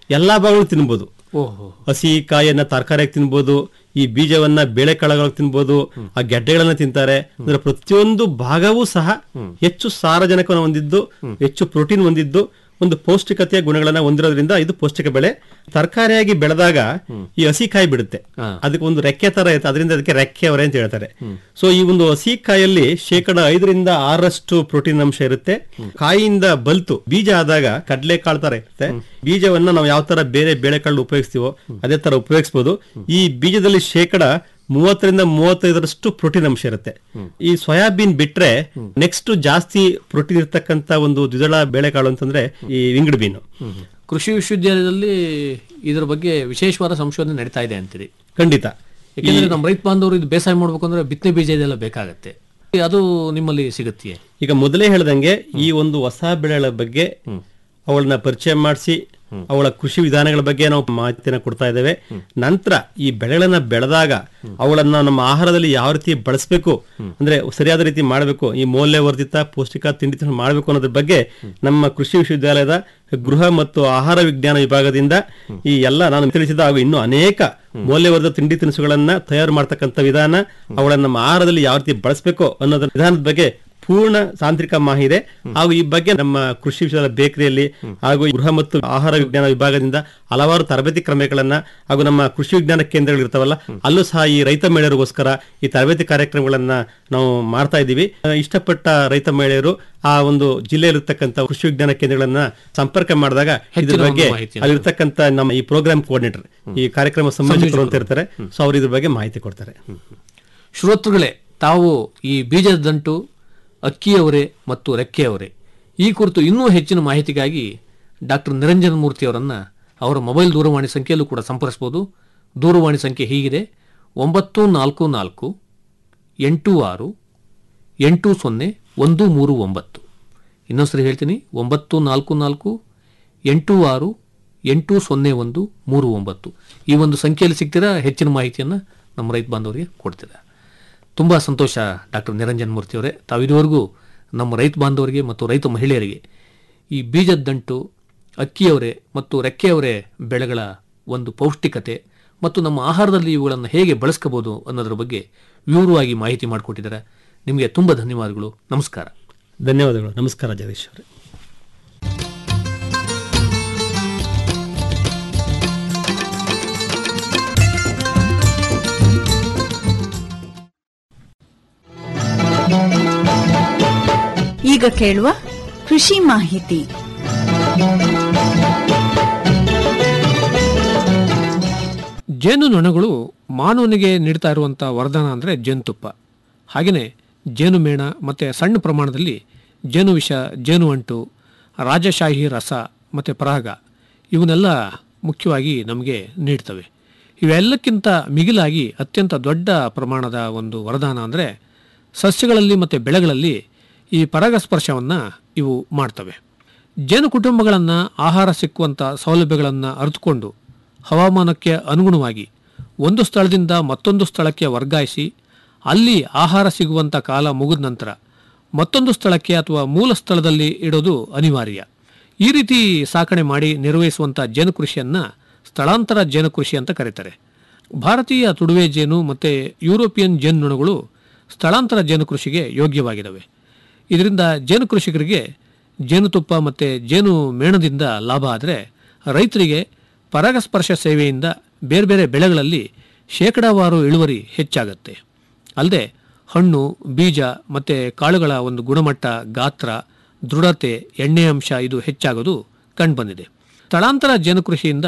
ಎಲ್ಲಾ ಭಾಗಗಳು ತಿನ್ಬೋದು ಓಹೋ ಹಸಿ ಕಾಯನ್ನ ತರಕಾರಿಯಾಗಿ ತಿನ್ಬೋದು ಈ ಬೀಜವನ್ನ ಬೇಳೆಕಾಳುಗಳಾಗಿ ತಿನ್ಬೋದು ಆ ಗೆಡ್ಡೆಗಳನ್ನ ತಿಂತಾರೆ ಅಂದ್ರೆ ಪ್ರತಿಯೊಂದು ಭಾಗವೂ ಸಹ ಹೆಚ್ಚು ಸಾರಜನಕವನ್ನು ಹೊಂದಿದ್ದು ಹೆಚ್ಚು ಪ್ರೋಟೀನ್ ಹೊಂದಿದ್ದು ಒಂದು ಪೌಷ್ಟಿಕತೆಯ ಗುಣಗಳನ್ನ ಹೊಂದಿರೋದ್ರಿಂದ ಇದು ಪೌಷ್ಟಿಕ ಬೆಳೆ ತರಕಾರಿಯಾಗಿ ಬೆಳೆದಾಗ ಈ ಹಸಿ ಕಾಯಿ ಬಿಡುತ್ತೆ ಅದಕ್ಕೆ ಒಂದು ರೆಕ್ಕೆ ತರ ಇರುತ್ತೆ ಅದರಿಂದ ಅದಕ್ಕೆ ರೆಕ್ಕೆ ಅವರೇ ಅಂತ ಹೇಳ್ತಾರೆ ಸೊ ಈ ಒಂದು ಹಸಿ ಕಾಯಲ್ಲಿ ಶೇಕಡ ಐದರಿಂದ ಆರಷ್ಟು ಪ್ರೋಟೀನ್ ಅಂಶ ಇರುತ್ತೆ ಕಾಯಿಯಿಂದ ಬಲ್ತು ಬೀಜ ಆದಾಗ ಕಡಲೆ ಕಾಳು ತರ ಇರುತ್ತೆ ಬೀಜವನ್ನ ನಾವು ಯಾವ ತರ ಬೇರೆ ಬೇಳೆಕಾಳು ಉಪಯೋಗಿಸ್ತೀವೋ ಅದೇ ತರ ಉಪಯೋಗಿಸಬಹುದು ಈ ಬೀಜದಲ್ಲಿ ಶೇಕಡ ಮೂವತ್ತರಿಂದ ಮೂವತ್ತೈದರಷ್ಟು ಪ್ರೋಟೀನ್ ಅಂಶ ಇರುತ್ತೆ ಈ ಸೋಯಾಬೀನ್ ಬಿಟ್ರೆ ನೆಕ್ಸ್ಟ್ ಜಾಸ್ತಿ ಪ್ರೋಟೀನ್ ಇರ್ತಕ್ಕಂತ ಒಂದು ದ್ವಿದಳ ಬೇಳೆಕಾಳು ಅಂತಂದ್ರೆ ಈ ವಿಂಗಡ್ ಬೀನು ಕೃಷಿ ವಿಶ್ವವಿದ್ಯಾಲಯದಲ್ಲಿ ಇದರ ಬಗ್ಗೆ ವಿಶೇಷವಾದ ಸಂಶೋಧನೆ ನಡೀತಾ ಇದೆ ಅಂತೀರಿ ಖಂಡಿತ ಯಾಕೆಂದ್ರೆ ನಮ್ಮ ರೈತ ಬಾಂಧವರು ಇದು ಬೇಸಾಯ ಮಾಡ್ಬೇಕು ಅಂದ್ರೆ ಬಿತ್ತನೆ ಬೀಜ ಇದೆಲ್ಲ ಬೇಕಾಗತ್ತೆ ಅದು ನಿಮ್ಮಲ್ಲಿ ಸಿಗುತ್ತೆಯೇ ಈಗ ಮೊದಲೇ ಹೇಳ್ದಂಗೆ ಈ ಒಂದು ಹೊಸ ಬೆಳೆಗಳ ಬಗ್ಗೆ ಅವಳನ್ನ ಪರಿಚಯ ಮಾಡಿಸಿ ಅವಳ ಕೃಷಿ ವಿಧಾನಗಳ ಬಗ್ಗೆ ನಾವು ಮಾಹಿತಿನ ಕೊಡ್ತಾ ಇದ್ದೇವೆ ನಂತರ ಈ ಬೆಳೆಗಳನ್ನ ಬೆಳೆದಾಗ ಅವಳನ್ನ ನಮ್ಮ ಆಹಾರದಲ್ಲಿ ಯಾವ ರೀತಿ ಬಳಸಬೇಕು ಅಂದ್ರೆ ಸರಿಯಾದ ರೀತಿ ಮಾಡಬೇಕು ಈ ಮೌಲ್ಯವರ್ಧಿತ ಪೌಷ್ಟಿಕ ತಿಂಡಿ ತಿನಿಸು ಮಾಡಬೇಕು ಅನ್ನೋದ್ರ ಬಗ್ಗೆ ನಮ್ಮ ಕೃಷಿ ವಿಶ್ವವಿದ್ಯಾಲಯದ ಗೃಹ ಮತ್ತು ಆಹಾರ ವಿಜ್ಞಾನ ವಿಭಾಗದಿಂದ ಈ ಎಲ್ಲ ನಾನು ತಿಳಿಸಿದ ಹಾಗೂ ಇನ್ನೂ ಅನೇಕ ಮೌಲ್ಯವರ್ಧಿತ ತಿಂಡಿ ತಿನಿಸುಗಳನ್ನ ತಯಾರು ಮಾಡ್ತಕ್ಕಂಥ ವಿಧಾನ ಅವಳನ್ನ ನಮ್ಮ ಆಹಾರದಲ್ಲಿ ಯಾವ ರೀತಿ ಬಳಸಬೇಕು ಅನ್ನೋದ್ರ ವಿಧಾನದ ಬಗ್ಗೆ ಪೂರ್ಣ ತಾಂತ್ರಿಕ ಮಾಹಿತಿ ಇದೆ ಹಾಗೂ ಈ ಬಗ್ಗೆ ನಮ್ಮ ಕೃಷಿ ವಿಶ್ವದ ಬೇಕರಿಯಲ್ಲಿ ಹಾಗೂ ಗೃಹ ಮತ್ತು ಆಹಾರ ವಿಜ್ಞಾನ ವಿಭಾಗದಿಂದ ಹಲವಾರು ತರಬೇತಿ ಕ್ರಮಗಳನ್ನ ಹಾಗೂ ನಮ್ಮ ಕೃಷಿ ವಿಜ್ಞಾನ ಕೇಂದ್ರಗಳು ಇರ್ತಾವಲ್ಲ ಅಲ್ಲೂ ಸಹ ಈ ರೈತ ಮಹಿಳೆಯರಿಗೋಸ್ಕರ ಈ ತರಬೇತಿ ಕಾರ್ಯಕ್ರಮಗಳನ್ನ ನಾವು ಮಾಡ್ತಾ ಇದ್ದೀವಿ ಆ, ಇಷ್ಟಪಟ್ಟ ರೈತ ಮಹಿಳೆಯರು ಆ ಒಂದು ಜಿಲ್ಲೆಯಲ್ಲಿರ್ತಕ್ಕಂಥ ಕೃಷಿ ವಿಜ್ಞಾನ ಕೇಂದ್ರಗಳನ್ನ ಸಂಪರ್ಕ ಮಾಡಿದಾಗ ಇದ್ರ ಹೆಚ್ಚಿನ ಬಗ್ಗೆ ಒಂದು ಮಾಹಿತಿಯನ್ನು. ಅಲ್ಲಿರ್ತಕ್ಕಂಥ ನಮ್ಮ ಈ ಪ್ರೋಗ್ರಾಮ್ ಕೋಆರ್ಡಿನೇಟರ್ ಈ ಕಾರ್ಯಕ್ರಮ ಸಂಯೋಜಕರು ಅಂತ ಇರ್ತಾರೆ ಸೊ ಅವ್ರು ಇದ್ರ ಬಗ್ಗೆ ಮಾಹಿತಿ ಕೊಡ್ತಾರೆ ಶ್ರೋತೃಗಳೇ ತಾವು ಈ ಬೀಜದ ದಂಟು ಅಕ್ಕಿಯವರೇ ಮತ್ತು ರೆಕ್ಕೆಯವರೇ ಈ ಕುರಿತು ಇನ್ನೂ ಹೆಚ್ಚಿನ ಮಾಹಿತಿಗಾಗಿ ಡಾಕ್ಟರ್ ನಿರಂಜನ ಮೂರ್ತಿ ಅವರನ್ನ ಅವರ ಮೊಬೈಲ್ ದೂರವಾಣಿ ಸಂಖ್ಯೆಯಲ್ಲೂ ಕೂಡ ಸಂಪರ್ಕಿಸಬಹುದು ದೂರವಾಣಿ ಸಂಖ್ಯೆ ಹೀಗಿದೆ ಒಂಬತ್ತು ನಾಲ್ಕು ನಾಲ್ಕು ಎಂಟು ಆರು ಎಂಟು ಸೊನ್ನೆ ಒಂದು ಮೂರು ಒಂಬತ್ತು ಇನ್ನೊಂದ್ಸರಿ ಹೇಳ್ತೀನಿ ಒಂಬತ್ತು ನಾಲ್ಕು ನಾಲ್ಕು ಎಂಟು ಆರು ಎಂಟು ಸೊನ್ನೆ ಒಂದು ಮೂರು ಒಂಬತ್ತು ಈ ಒಂದು ಸಂಖ್ಯೆಯಲ್ಲಿ ಸಿಗ್ತೀರಾ ಹೆಚ್ಚಿನ ಮಾಹಿತಿಯನ್ನು ನಮ್ಮ ರೈತ ಬಾಂಧವರಿಗೆ ಕೊಡ್ತೀರಾ ತುಂಬ ಸಂತೋಷ ಡಾಕ್ಟರ್ ನಿರಂಜನ್ ಮೂರ್ತಿ ಅವರೇ ತಾವು ಇದುವರೆಗೂ ನಮ್ಮ ರೈತ ಬಾಂಧವರಿಗೆ ಮತ್ತು ರೈತ ಮಹಿಳೆಯರಿಗೆ ಈ ಬೀಜದ ದಂಟು ಅಕ್ಕಿಯವರೇ ಮತ್ತು ರೆಕ್ಕೆಯವರೇ ಬೆಳೆಗಳ ಒಂದು ಪೌಷ್ಟಿಕತೆ ಮತ್ತು ನಮ್ಮ ಆಹಾರದಲ್ಲಿ ಇವುಗಳನ್ನು ಹೇಗೆ ಬಳಸ್ಕೋಬೋದು ಅನ್ನೋದ್ರ ಬಗ್ಗೆ ವಿವರವಾಗಿ ಮಾಹಿತಿ ಮಾಡಿಕೊಟ್ಟಿದ್ದಾರೆ ನಿಮಗೆ ತುಂಬ ಧನ್ಯವಾದಗಳು ನಮಸ್ಕಾರ ಧನ್ಯವಾದಗಳು ನಮಸ್ಕಾರ ಜಗದೀಶ್ ಅವರೇ ಈಗ ಕೇಳುವ ಕೃಷಿ ಮಾಹಿತಿ ಜೇನುನೊಣಗಳು ಮಾನವನಿಗೆ ನೀಡ್ತಾ ಇರುವಂಥ ವರದಾನ ಅಂದರೆ ಜೇನುತುಪ್ಪ ಹಾಗೆಯೇ ಜೇನುಮೇಣ ಮತ್ತು ಸಣ್ಣ ಪ್ರಮಾಣದಲ್ಲಿ ಜೇನು ವಿಷ ಜೇನು ಅಂಟು ರಾಜಶಾಹಿ ರಸ ಮತ್ತು ಪರಾಗ ಇವನ್ನೆಲ್ಲ ಮುಖ್ಯವಾಗಿ ನಮಗೆ ನೀಡ್ತವೆ ಇವೆಲ್ಲಕ್ಕಿಂತ ಮಿಗಿಲಾಗಿ ಅತ್ಯಂತ ದೊಡ್ಡ ಪ್ರಮಾಣದ ಒಂದು ವರದಾನ ಅಂದರೆ ಸಸ್ಯಗಳಲ್ಲಿ ಮತ್ತು ಬೆಳೆಗಳಲ್ಲಿ ಈ ಪರಾಗಸ್ಪರ್ಶವನ್ನು ಇವು ಮಾಡ್ತವೆ ಜೇನು ಕುಟುಂಬಗಳನ್ನು ಆಹಾರ ಸಿಕ್ಕುವಂಥ ಸೌಲಭ್ಯಗಳನ್ನು ಅರಿತುಕೊಂಡು ಹವಾಮಾನಕ್ಕೆ ಅನುಗುಣವಾಗಿ ಒಂದು ಸ್ಥಳದಿಂದ ಮತ್ತೊಂದು ಸ್ಥಳಕ್ಕೆ ವರ್ಗಾಯಿಸಿ ಅಲ್ಲಿ ಆಹಾರ ಸಿಗುವಂಥ ಕಾಲ ಮುಗಿದ ನಂತರ ಮತ್ತೊಂದು ಸ್ಥಳಕ್ಕೆ ಅಥವಾ ಮೂಲ ಸ್ಥಳದಲ್ಲಿ ಇಡೋದು ಅನಿವಾರ್ಯ ಈ ರೀತಿ ಸಾಕಣೆ ಮಾಡಿ ನಿರ್ವಹಿಸುವಂಥ ಜೇನು ಕೃಷಿಯನ್ನು ಸ್ಥಳಾಂತರ ಜೇನು ಕೃಷಿ ಅಂತ ಕರೀತಾರೆ ಭಾರತೀಯ ತುಡುವೆ ಜೇನು ಮತ್ತು ಯುರೋಪಿಯನ್ ಜೇನುನೊಣಗಳು ಸ್ಥಳಾಂತರ ಜೇನು ಕೃಷಿಗೆ ಯೋಗ್ಯವಾಗಿದ್ದಾವೆ ಇದರಿಂದ ಜೇನು ಕೃಷಿಕರಿಗೆ ಜೇನುತುಪ್ಪ ಮತ್ತು ಜೇನು ಮೇಣದಿಂದ ಲಾಭ ಆದರೆ ರೈತರಿಗೆ ಪರಾಗಸ್ಪರ್ಶ ಸೇವೆಯಿಂದ ಬೇರೆ ಬೇರೆ ಬೆಳೆಗಳಲ್ಲಿ ಶೇಕಡಾವಾರು ಇಳುವರಿ ಹೆಚ್ಚಾಗತ್ತೆ ಅಲ್ಲದೆ ಹಣ್ಣು ಬೀಜ ಮತ್ತು ಕಾಳುಗಳ ಒಂದು ಗುಣಮಟ್ಟ ಗಾತ್ರ ದೃಢತೆ ಎಣ್ಣೆ ಅಂಶ ಇದು ಹೆಚ್ಚಾಗೋದು ಕಂಡುಬಂದಿದೆ ಸ್ಥಳಾಂತರ ಜೇನು ಕೃಷಿಯಿಂದ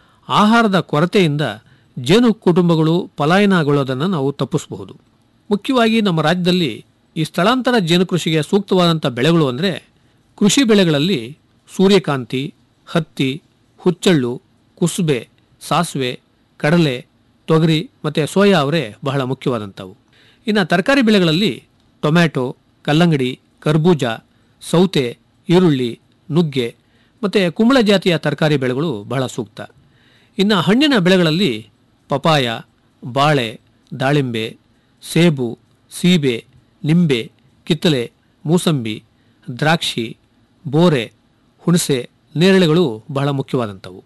ಆಹಾರದ ಕೊರತೆಯಿಂದ ಜೇನು ಕುಟುಂಬಗಳು ಪಲಾಯನಗೊಳ್ಳೋದನ್ನು ನಾವು ತಪ್ಪಿಸಬಹುದು ಮುಖ್ಯವಾಗಿ ನಮ್ಮ ರಾಜ್ಯದಲ್ಲಿ ಈ ಸ್ಥಳಾಂತರ ಜೇನು ಕೃಷಿಗೆ ಸೂಕ್ತವಾದಂಥ ಬೆಳೆಗಳು ಅಂದರೆ ಕೃಷಿ ಬೆಳೆಗಳಲ್ಲಿ ಸೂರ್ಯಕಾಂತಿ ಹತ್ತಿ ಹುಚ್ಚಳ್ಳು ಕುಸುಬೆ ಸಾಸಿವೆ ಕಡಲೆ ತೊಗರಿ ಮತ್ತು ಸೋಯಾ ಅವರೇ ಬಹಳ ಮುಖ್ಯವಾದಂಥವು ಇನ್ನು ತರಕಾರಿ ಬೆಳೆಗಳಲ್ಲಿ ಟೊಮ್ಯಾಟೊ ಕಲ್ಲಂಗಡಿ ಕರ್ಬೂಜ ಸೌತೆ ಈರುಳ್ಳಿ ನುಗ್ಗೆ ಮತ್ತು ಕುಂಬಳ ಜಾತಿಯ ತರಕಾರಿ ಬೆಳೆಗಳು ಬಹಳ ಸೂಕ್ತ ಇನ್ನು ಹಣ್ಣಿನ ಬೆಳೆಗಳಲ್ಲಿ ಪಪಾಯ ಬಾಳೆ ದಾಳಿಂಬೆ ಸೇಬು ಸೀಬೆ ನಿಂಬೆ ಕಿತ್ತಲೆ ಮೂಸಂಬಿ ದ್ರಾಕ್ಷಿ ಬೋರೆ ಹುಣಸೆ ನೇರಳೆಗಳು ಬಹಳ ಮುಖ್ಯವಾದಂಥವು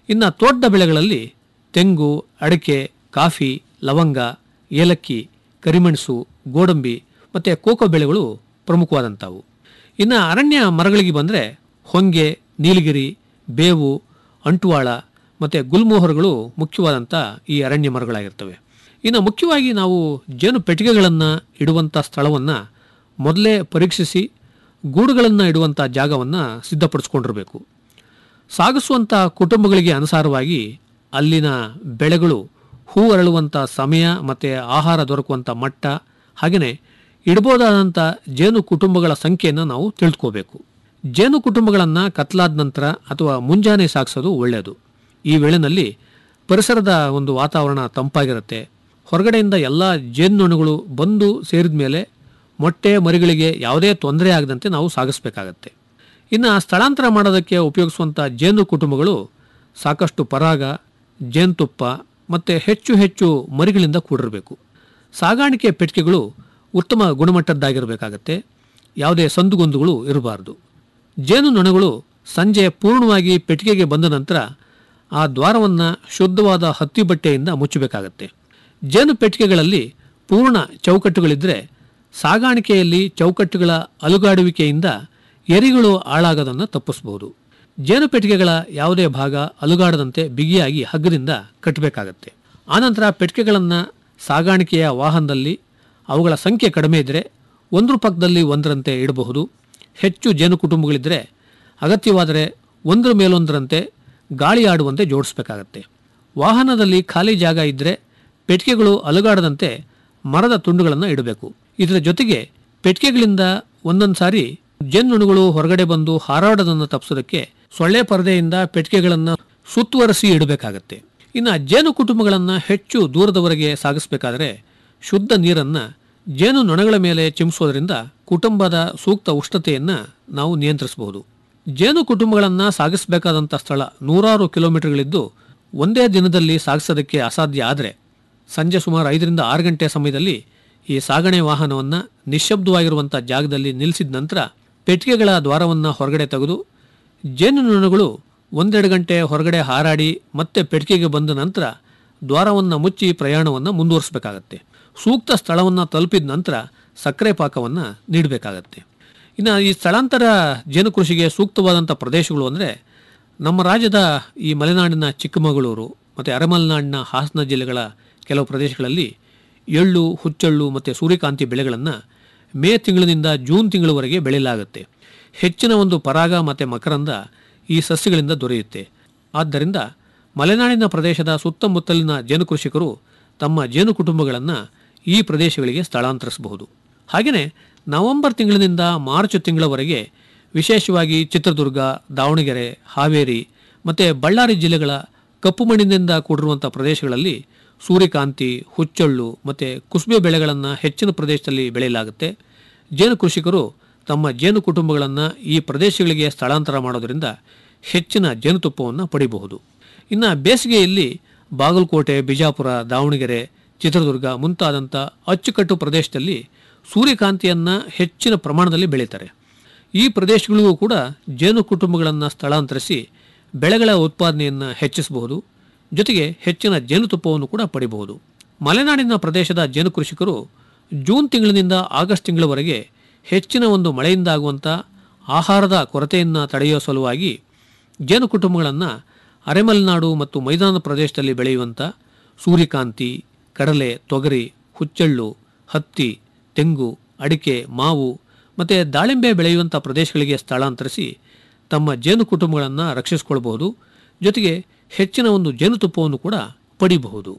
ಇನ್ನು ತೋಟದ ಬೆಳೆಗಳಲ್ಲಿ ತೆಂಗು ಅಡಿಕೆ ಕಾಫಿ ಲವಂಗ ಏಲಕ್ಕಿ ಕರಿಮೆಣಸು ಗೋಡಂಬಿ ಮತ್ತು ಕೋಕೋ ಬೆಳೆಗಳು ಪ್ರಮುಖವಾದಂಥವು ಇನ್ನು ಅರಣ್ಯ ಮರಗಳಿಗೆ ಬಂದರೆ ಹೊಂಗೆ ನೀಲಗಿರಿ ಬೇವು ಅಂಟುವಾಳ ಮತ್ತು ಗುಲ್ಮೋಹರಗಳು ಮುಖ್ಯವಾದಂಥ ಈ ಅರಣ್ಯ ಮರಗಳಾಗಿರ್ತವೆ ಇನ್ನು ಮುಖ್ಯವಾಗಿ ನಾವು ಜೇನು ಪೆಟ್ಟಿಗೆಗಳನ್ನು ಇಡುವಂಥ ಸ್ಥಳವನ್ನು ಮೊದಲೇ ಪರೀಕ್ಷಿಸಿ ಗೂಡುಗಳನ್ನು ಇಡುವಂಥ ಜಾಗವನ್ನು ಸಿದ್ಧಪಡಿಸ್ಕೊಂಡಿರಬೇಕು ಸಾಗಿಸುವಂಥ ಕುಟುಂಬಗಳಿಗೆ ಅನುಸಾರವಾಗಿ ಅಲ್ಲಿನ ಬೆಳೆಗಳು ಹೂ ಅರಳುವಂಥ ಸಮಯ ಮತ್ತು ಆಹಾರ ದೊರಕುವಂಥ ಮಟ್ಟ ಹಾಗೆಯೇ ಇಡ್ಬೋದಾದಂಥ ಜೇನು ಕುಟುಂಬಗಳ ಸಂಖ್ಯೆಯನ್ನು ನಾವು ತಿಳ್ಕೋಬೇಕು ಜೇನು ಕುಟುಂಬಗಳನ್ನು ಕತ್ಲಾದ ನಂತರ ಅಥವಾ ಮುಂಜಾನೆ ಸಾಗಿಸೋದು ಒಳ್ಳೆಯದು ಈ ವೇಳೆನಲ್ಲಿ ಪರಿಸರದ ಒಂದು ವಾತಾವರಣ ತಂಪಾಗಿರುತ್ತೆ ಹೊರಗಡೆಯಿಂದ ಎಲ್ಲ ಜೇನುನೊಣಗಳು ಬಂದು ಸೇರಿದ ಮೇಲೆ ಮೊಟ್ಟೆ ಮರಿಗಳಿಗೆ ಯಾವುದೇ ತೊಂದರೆ ಆಗದಂತೆ ನಾವು ಸಾಗಿಸಬೇಕಾಗತ್ತೆ ಇನ್ನು ಸ್ಥಳಾಂತರ ಮಾಡೋದಕ್ಕೆ ಉಪಯೋಗಿಸುವಂಥ ಜೇನು ಕುಟುಂಬಗಳು ಸಾಕಷ್ಟು ಪರಾಗ ಜೇನುತುಪ್ಪ ಮತ್ತು ಹೆಚ್ಚು ಹೆಚ್ಚು ಮರಿಗಳಿಂದ ಕೂಡಿರಬೇಕು ಸಾಗಾಣಿಕೆ ಪೆಟ್ಟಿಗೆಗಳು ಉತ್ತಮ ಗುಣಮಟ್ಟದ್ದಾಗಿರಬೇಕಾಗತ್ತೆ ಯಾವುದೇ ಸಂದುಗೊಂದುಗಳು ಇರಬಾರ್ದು ಜೇನು ನೊಣಗಳು ಸಂಜೆ ಪೂರ್ಣವಾಗಿ ಪೆಟ್ಟಿಗೆಗೆ ಬಂದ ನಂತರ ಆ ದ್ವಾರವನ್ನು ಶುದ್ಧವಾದ ಹತ್ತಿ ಬಟ್ಟೆಯಿಂದ ಮುಚ್ಚಬೇಕಾಗತ್ತೆ ಜೇನು ಪೆಟ್ಟಿಗೆಗಳಲ್ಲಿ ಪೂರ್ಣ ಚೌಕಟ್ಟುಗಳಿದ್ದರೆ ಸಾಗಾಣಿಕೆಯಲ್ಲಿ ಚೌಕಟ್ಟುಗಳ ಅಲುಗಾಡುವಿಕೆಯಿಂದ ಎರಿಗಳು ಹಾಳಾಗೋದನ್ನು ತಪ್ಪಿಸಬಹುದು ಜೇನು ಪೆಟ್ಟಿಗೆಗಳ ಯಾವುದೇ ಭಾಗ ಅಲುಗಾಡದಂತೆ ಬಿಗಿಯಾಗಿ ಹಗ್ಗದಿಂದ ಕಟ್ಟಬೇಕಾಗತ್ತೆ ಆನಂತರ ಪೆಟ್ಟಿಗೆಗಳನ್ನು ಸಾಗಾಣಿಕೆಯ ವಾಹನದಲ್ಲಿ ಅವುಗಳ ಸಂಖ್ಯೆ ಕಡಿಮೆ ಇದ್ದರೆ ಒಂದ್ರ ಪಕ್ಕದಲ್ಲಿ ಒಂದರಂತೆ ಇಡಬಹುದು ಹೆಚ್ಚು ಜೇನು ಕುಟುಂಬಗಳಿದ್ದರೆ ಅಗತ್ಯವಾದರೆ ಒಂದರ ಮೇಲೊಂದರಂತೆ ಗಾಳಿ ಆಡುವಂತೆ ಜೋಡಿಸಬೇಕಾಗತ್ತೆ ವಾಹನದಲ್ಲಿ ಖಾಲಿ ಜಾಗ ಇದ್ದರೆ ಪೆಟ್ಟಿಗೆಗಳು ಅಲುಗಾಡದಂತೆ ಮರದ ತುಂಡುಗಳನ್ನು ಇಡಬೇಕು ಇದರ ಜೊತೆಗೆ ಪೆಟ್ಟಿಗೆಗಳಿಂದ ಒಂದೊಂದು ಸಾರಿ ಜೇನುನೊಣಗಳು ಹೊರಗಡೆ ಬಂದು ಹಾರಾಡೋದನ್ನು ತಪ್ಪಿಸೋದಕ್ಕೆ ಸೊಳ್ಳೆ ಪರದೆಯಿಂದ ಪೆಟ್ಟಿಗೆಗಳನ್ನು ಸುತ್ತುವರಿಸಿ ಇಡಬೇಕಾಗತ್ತೆ ಇನ್ನು ಜೇನು ಕುಟುಂಬಗಳನ್ನು ಹೆಚ್ಚು ದೂರದವರೆಗೆ ಸಾಗಿಸಬೇಕಾದರೆ ಶುದ್ಧ ನೀರನ್ನು ಜೇನು ನೊಣಗಳ ಮೇಲೆ ಚಿಮ್ಮಿಸೋದ್ರಿಂದ ಕುಟುಂಬದ ಸೂಕ್ತ ಉಷ್ಣತೆಯನ್ನು ನಾವು ನಿಯಂತ್ರಿಸಬಹುದು ಜೇನು ಕುಟುಂಬಗಳನ್ನು ಸಾಗಿಸಬೇಕಾದಂಥ ಸ್ಥಳ ನೂರಾರು ಕಿಲೋಮೀಟರ್ಗಳಿದ್ದು ಒಂದೇ ದಿನದಲ್ಲಿ ಸಾಗಿಸೋದಕ್ಕೆ ಅಸಾಧ್ಯ ಆದರೆ ಸಂಜೆ ಸುಮಾರು ಐದರಿಂದ ಆರು ಗಂಟೆ ಸಮಯದಲ್ಲಿ ಈ ಸಾಗಣೆ ವಾಹನವನ್ನು ನಿಶ್ಶಬ್ದವಾಗಿರುವಂಥ ಜಾಗದಲ್ಲಿ ನಿಲ್ಲಿಸಿದ ನಂತರ ಪೆಟ್ಟಿಗೆಗಳ ದ್ವಾರವನ್ನು ಹೊರಗಡೆ ತೆಗೆದು ಜೇನುನೊಣಗಳು ಒಂದೆರಡು ಗಂಟೆ ಹೊರಗಡೆ ಹಾರಾಡಿ ಮತ್ತೆ ಪೆಟ್ಟಿಗೆಗೆ ಬಂದ ನಂತರ ದ್ವಾರವನ್ನು ಮುಚ್ಚಿ ಪ್ರಯಾಣವನ್ನು ಮುಂದುವರಿಸಬೇಕಾಗತ್ತೆ ಸೂಕ್ತ ಸ್ಥಳವನ್ನು ತಲುಪಿದ ನಂತರ ಸಕ್ಕರೆ ಪಾಕವನ್ನು ನೀಡಬೇಕಾಗತ್ತೆ ಇನ್ನು ಈ ಸ್ಥಳಾಂತರ ಜೇನು ಕೃಷಿಗೆ ಸೂಕ್ತವಾದಂಥ ಪ್ರದೇಶಗಳು ಅಂದರೆ ನಮ್ಮ ರಾಜ್ಯದ ಈ ಮಲೆನಾಡಿನ ಚಿಕ್ಕಮಗಳೂರು ಮತ್ತು ಅರೆಮಲೆನಾಡಿನ ಹಾಸನ ಜಿಲ್ಲೆಗಳ ಕೆಲವು ಪ್ರದೇಶಗಳಲ್ಲಿ ಎಳ್ಳು ಹುಚ್ಚೆಳ್ಳು ಮತ್ತು ಸೂರ್ಯಕಾಂತಿ ಬೆಳೆಗಳನ್ನು ಮೇ ತಿಂಗಳಿನಿಂದ ಜೂನ್ ತಿಂಗಳವರೆಗೆ ಬೆಳೆಯಲಾಗುತ್ತೆ ಹೆಚ್ಚಿನ ಒಂದು ಪರಾಗ ಮತ್ತು ಮಕರಂದ ಈ ಸಸ್ಯಗಳಿಂದ ದೊರೆಯುತ್ತೆ ಆದ್ದರಿಂದ ಮಲೆನಾಡಿನ ಪ್ರದೇಶದ ಸುತ್ತಮುತ್ತಲಿನ ಜೇನು ಕೃಷಿಕರು ತಮ್ಮ ಜೇನು ಕುಟುಂಬಗಳನ್ನು ಈ ಪ್ರದೇಶಗಳಿಗೆ ಸ್ಥಳಾಂತರಿಸಬಹುದು ಹಾಗೆಯೇ ನವೆಂಬರ್ ತಿಂಗಳಿನಿಂದ ಮಾರ್ಚ್ ತಿಂಗಳವರೆಗೆ ವಿಶೇಷವಾಗಿ ಚಿತ್ರದುರ್ಗ ದಾವಣಗೆರೆ ಹಾವೇರಿ ಮತ್ತು ಬಳ್ಳಾರಿ ಜಿಲ್ಲೆಗಳ ಕಪ್ಪು ಮಣ್ಣಿನಿಂದ ಕೂಡಿರುವಂಥ ಪ್ರದೇಶಗಳಲ್ಲಿ ಸೂರ್ಯಕಾಂತಿ ಹುಚ್ಚೆಳ್ಳು ಮತ್ತು ಕುಸುಬೆ ಬೆಳೆಗಳನ್ನು ಹೆಚ್ಚಿನ ಪ್ರದೇಶದಲ್ಲಿ ಬೆಳೆಯಲಾಗುತ್ತೆ ಜೇನು ಕೃಷಿಕರು ತಮ್ಮ ಜೇನು ಕುಟುಂಬಗಳನ್ನು ಈ ಪ್ರದೇಶಗಳಿಗೆ ಸ್ಥಳಾಂತರ ಮಾಡೋದರಿಂದ ಹೆಚ್ಚಿನ ಜೇನುತುಪ್ಪವನ್ನು ಪಡೆಯಬಹುದು ಇನ್ನು ಬೇಸಿಗೆಯಲ್ಲಿ ಬಾಗಲಕೋಟೆ ಬಿಜಾಪುರ ದಾವಣಗೆರೆ ಚಿತ್ರದುರ್ಗ ಮುಂತಾದಂಥ ಅಚ್ಚುಕಟ್ಟು ಪ್ರದೇಶದಲ್ಲಿ ಸೂರ್ಯಕಾಂತಿಯನ್ನು ಹೆಚ್ಚಿನ ಪ್ರಮಾಣದಲ್ಲಿ ಬೆಳೀತಾರೆ ಈ ಪ್ರದೇಶಗಳಿಗೂ ಕೂಡ ಜೇನು ಕುಟುಂಬಗಳನ್ನು ಸ್ಥಳಾಂತರಿಸಿ ಬೆಳೆಗಳ ಉತ್ಪಾದನೆಯನ್ನು ಹೆಚ್ಚಿಸಬಹುದು ಜೊತೆಗೆ ಹೆಚ್ಚಿನ ಜೇನುತುಪ್ಪವನ್ನು ಕೂಡ ಪಡೆಯಬಹುದು ಮಲೆನಾಡಿನ ಪ್ರದೇಶದ ಜೇನು ಕೃಷಿಕರು ಜೂನ್ ತಿಂಗಳಿನಿಂದ ಆಗಸ್ಟ್ ತಿಂಗಳವರೆಗೆ ಹೆಚ್ಚಿನ ಒಂದು ಮಳೆಯಿಂದ ಆಗುವಂಥ ಆಹಾರದ ಕೊರತೆಯನ್ನು ತಡೆಯುವ ಸಲುವಾಗಿ ಜೇನು ಕುಟುಂಬಗಳನ್ನು ಅರೆಮಲೆನಾಡು ಮತ್ತು ಮೈದಾನ ಪ್ರದೇಶದಲ್ಲಿ ಬೆಳೆಯುವಂಥ ಸೂರ್ಯಕಾಂತಿ ಕಡಲೆ ತೊಗರಿ ಹುಚ್ಚೆಳ್ಳು ಹತ್ತಿ ತೆಂಗು ಅಡಿಕೆ ಮಾವು ಮತ್ತು ದಾಳಿಂಬೆ ಬೆಳೆಯುವಂಥ ಪ್ರದೇಶಗಳಿಗೆ ಸ್ಥಳಾಂತರಿಸಿ ತಮ್ಮ ಜೇನು ಕುಟುಂಬಗಳನ್ನು ರಕ್ಷಿಸಿಕೊಳ್ಬಹುದು ಜೊತೆಗೆ ಹೆಚ್ಚಿನ ಒಂದು ಜೇನುತುಪ್ಪವನ್ನು ಕೂಡ ಪಡಿಬಹುದು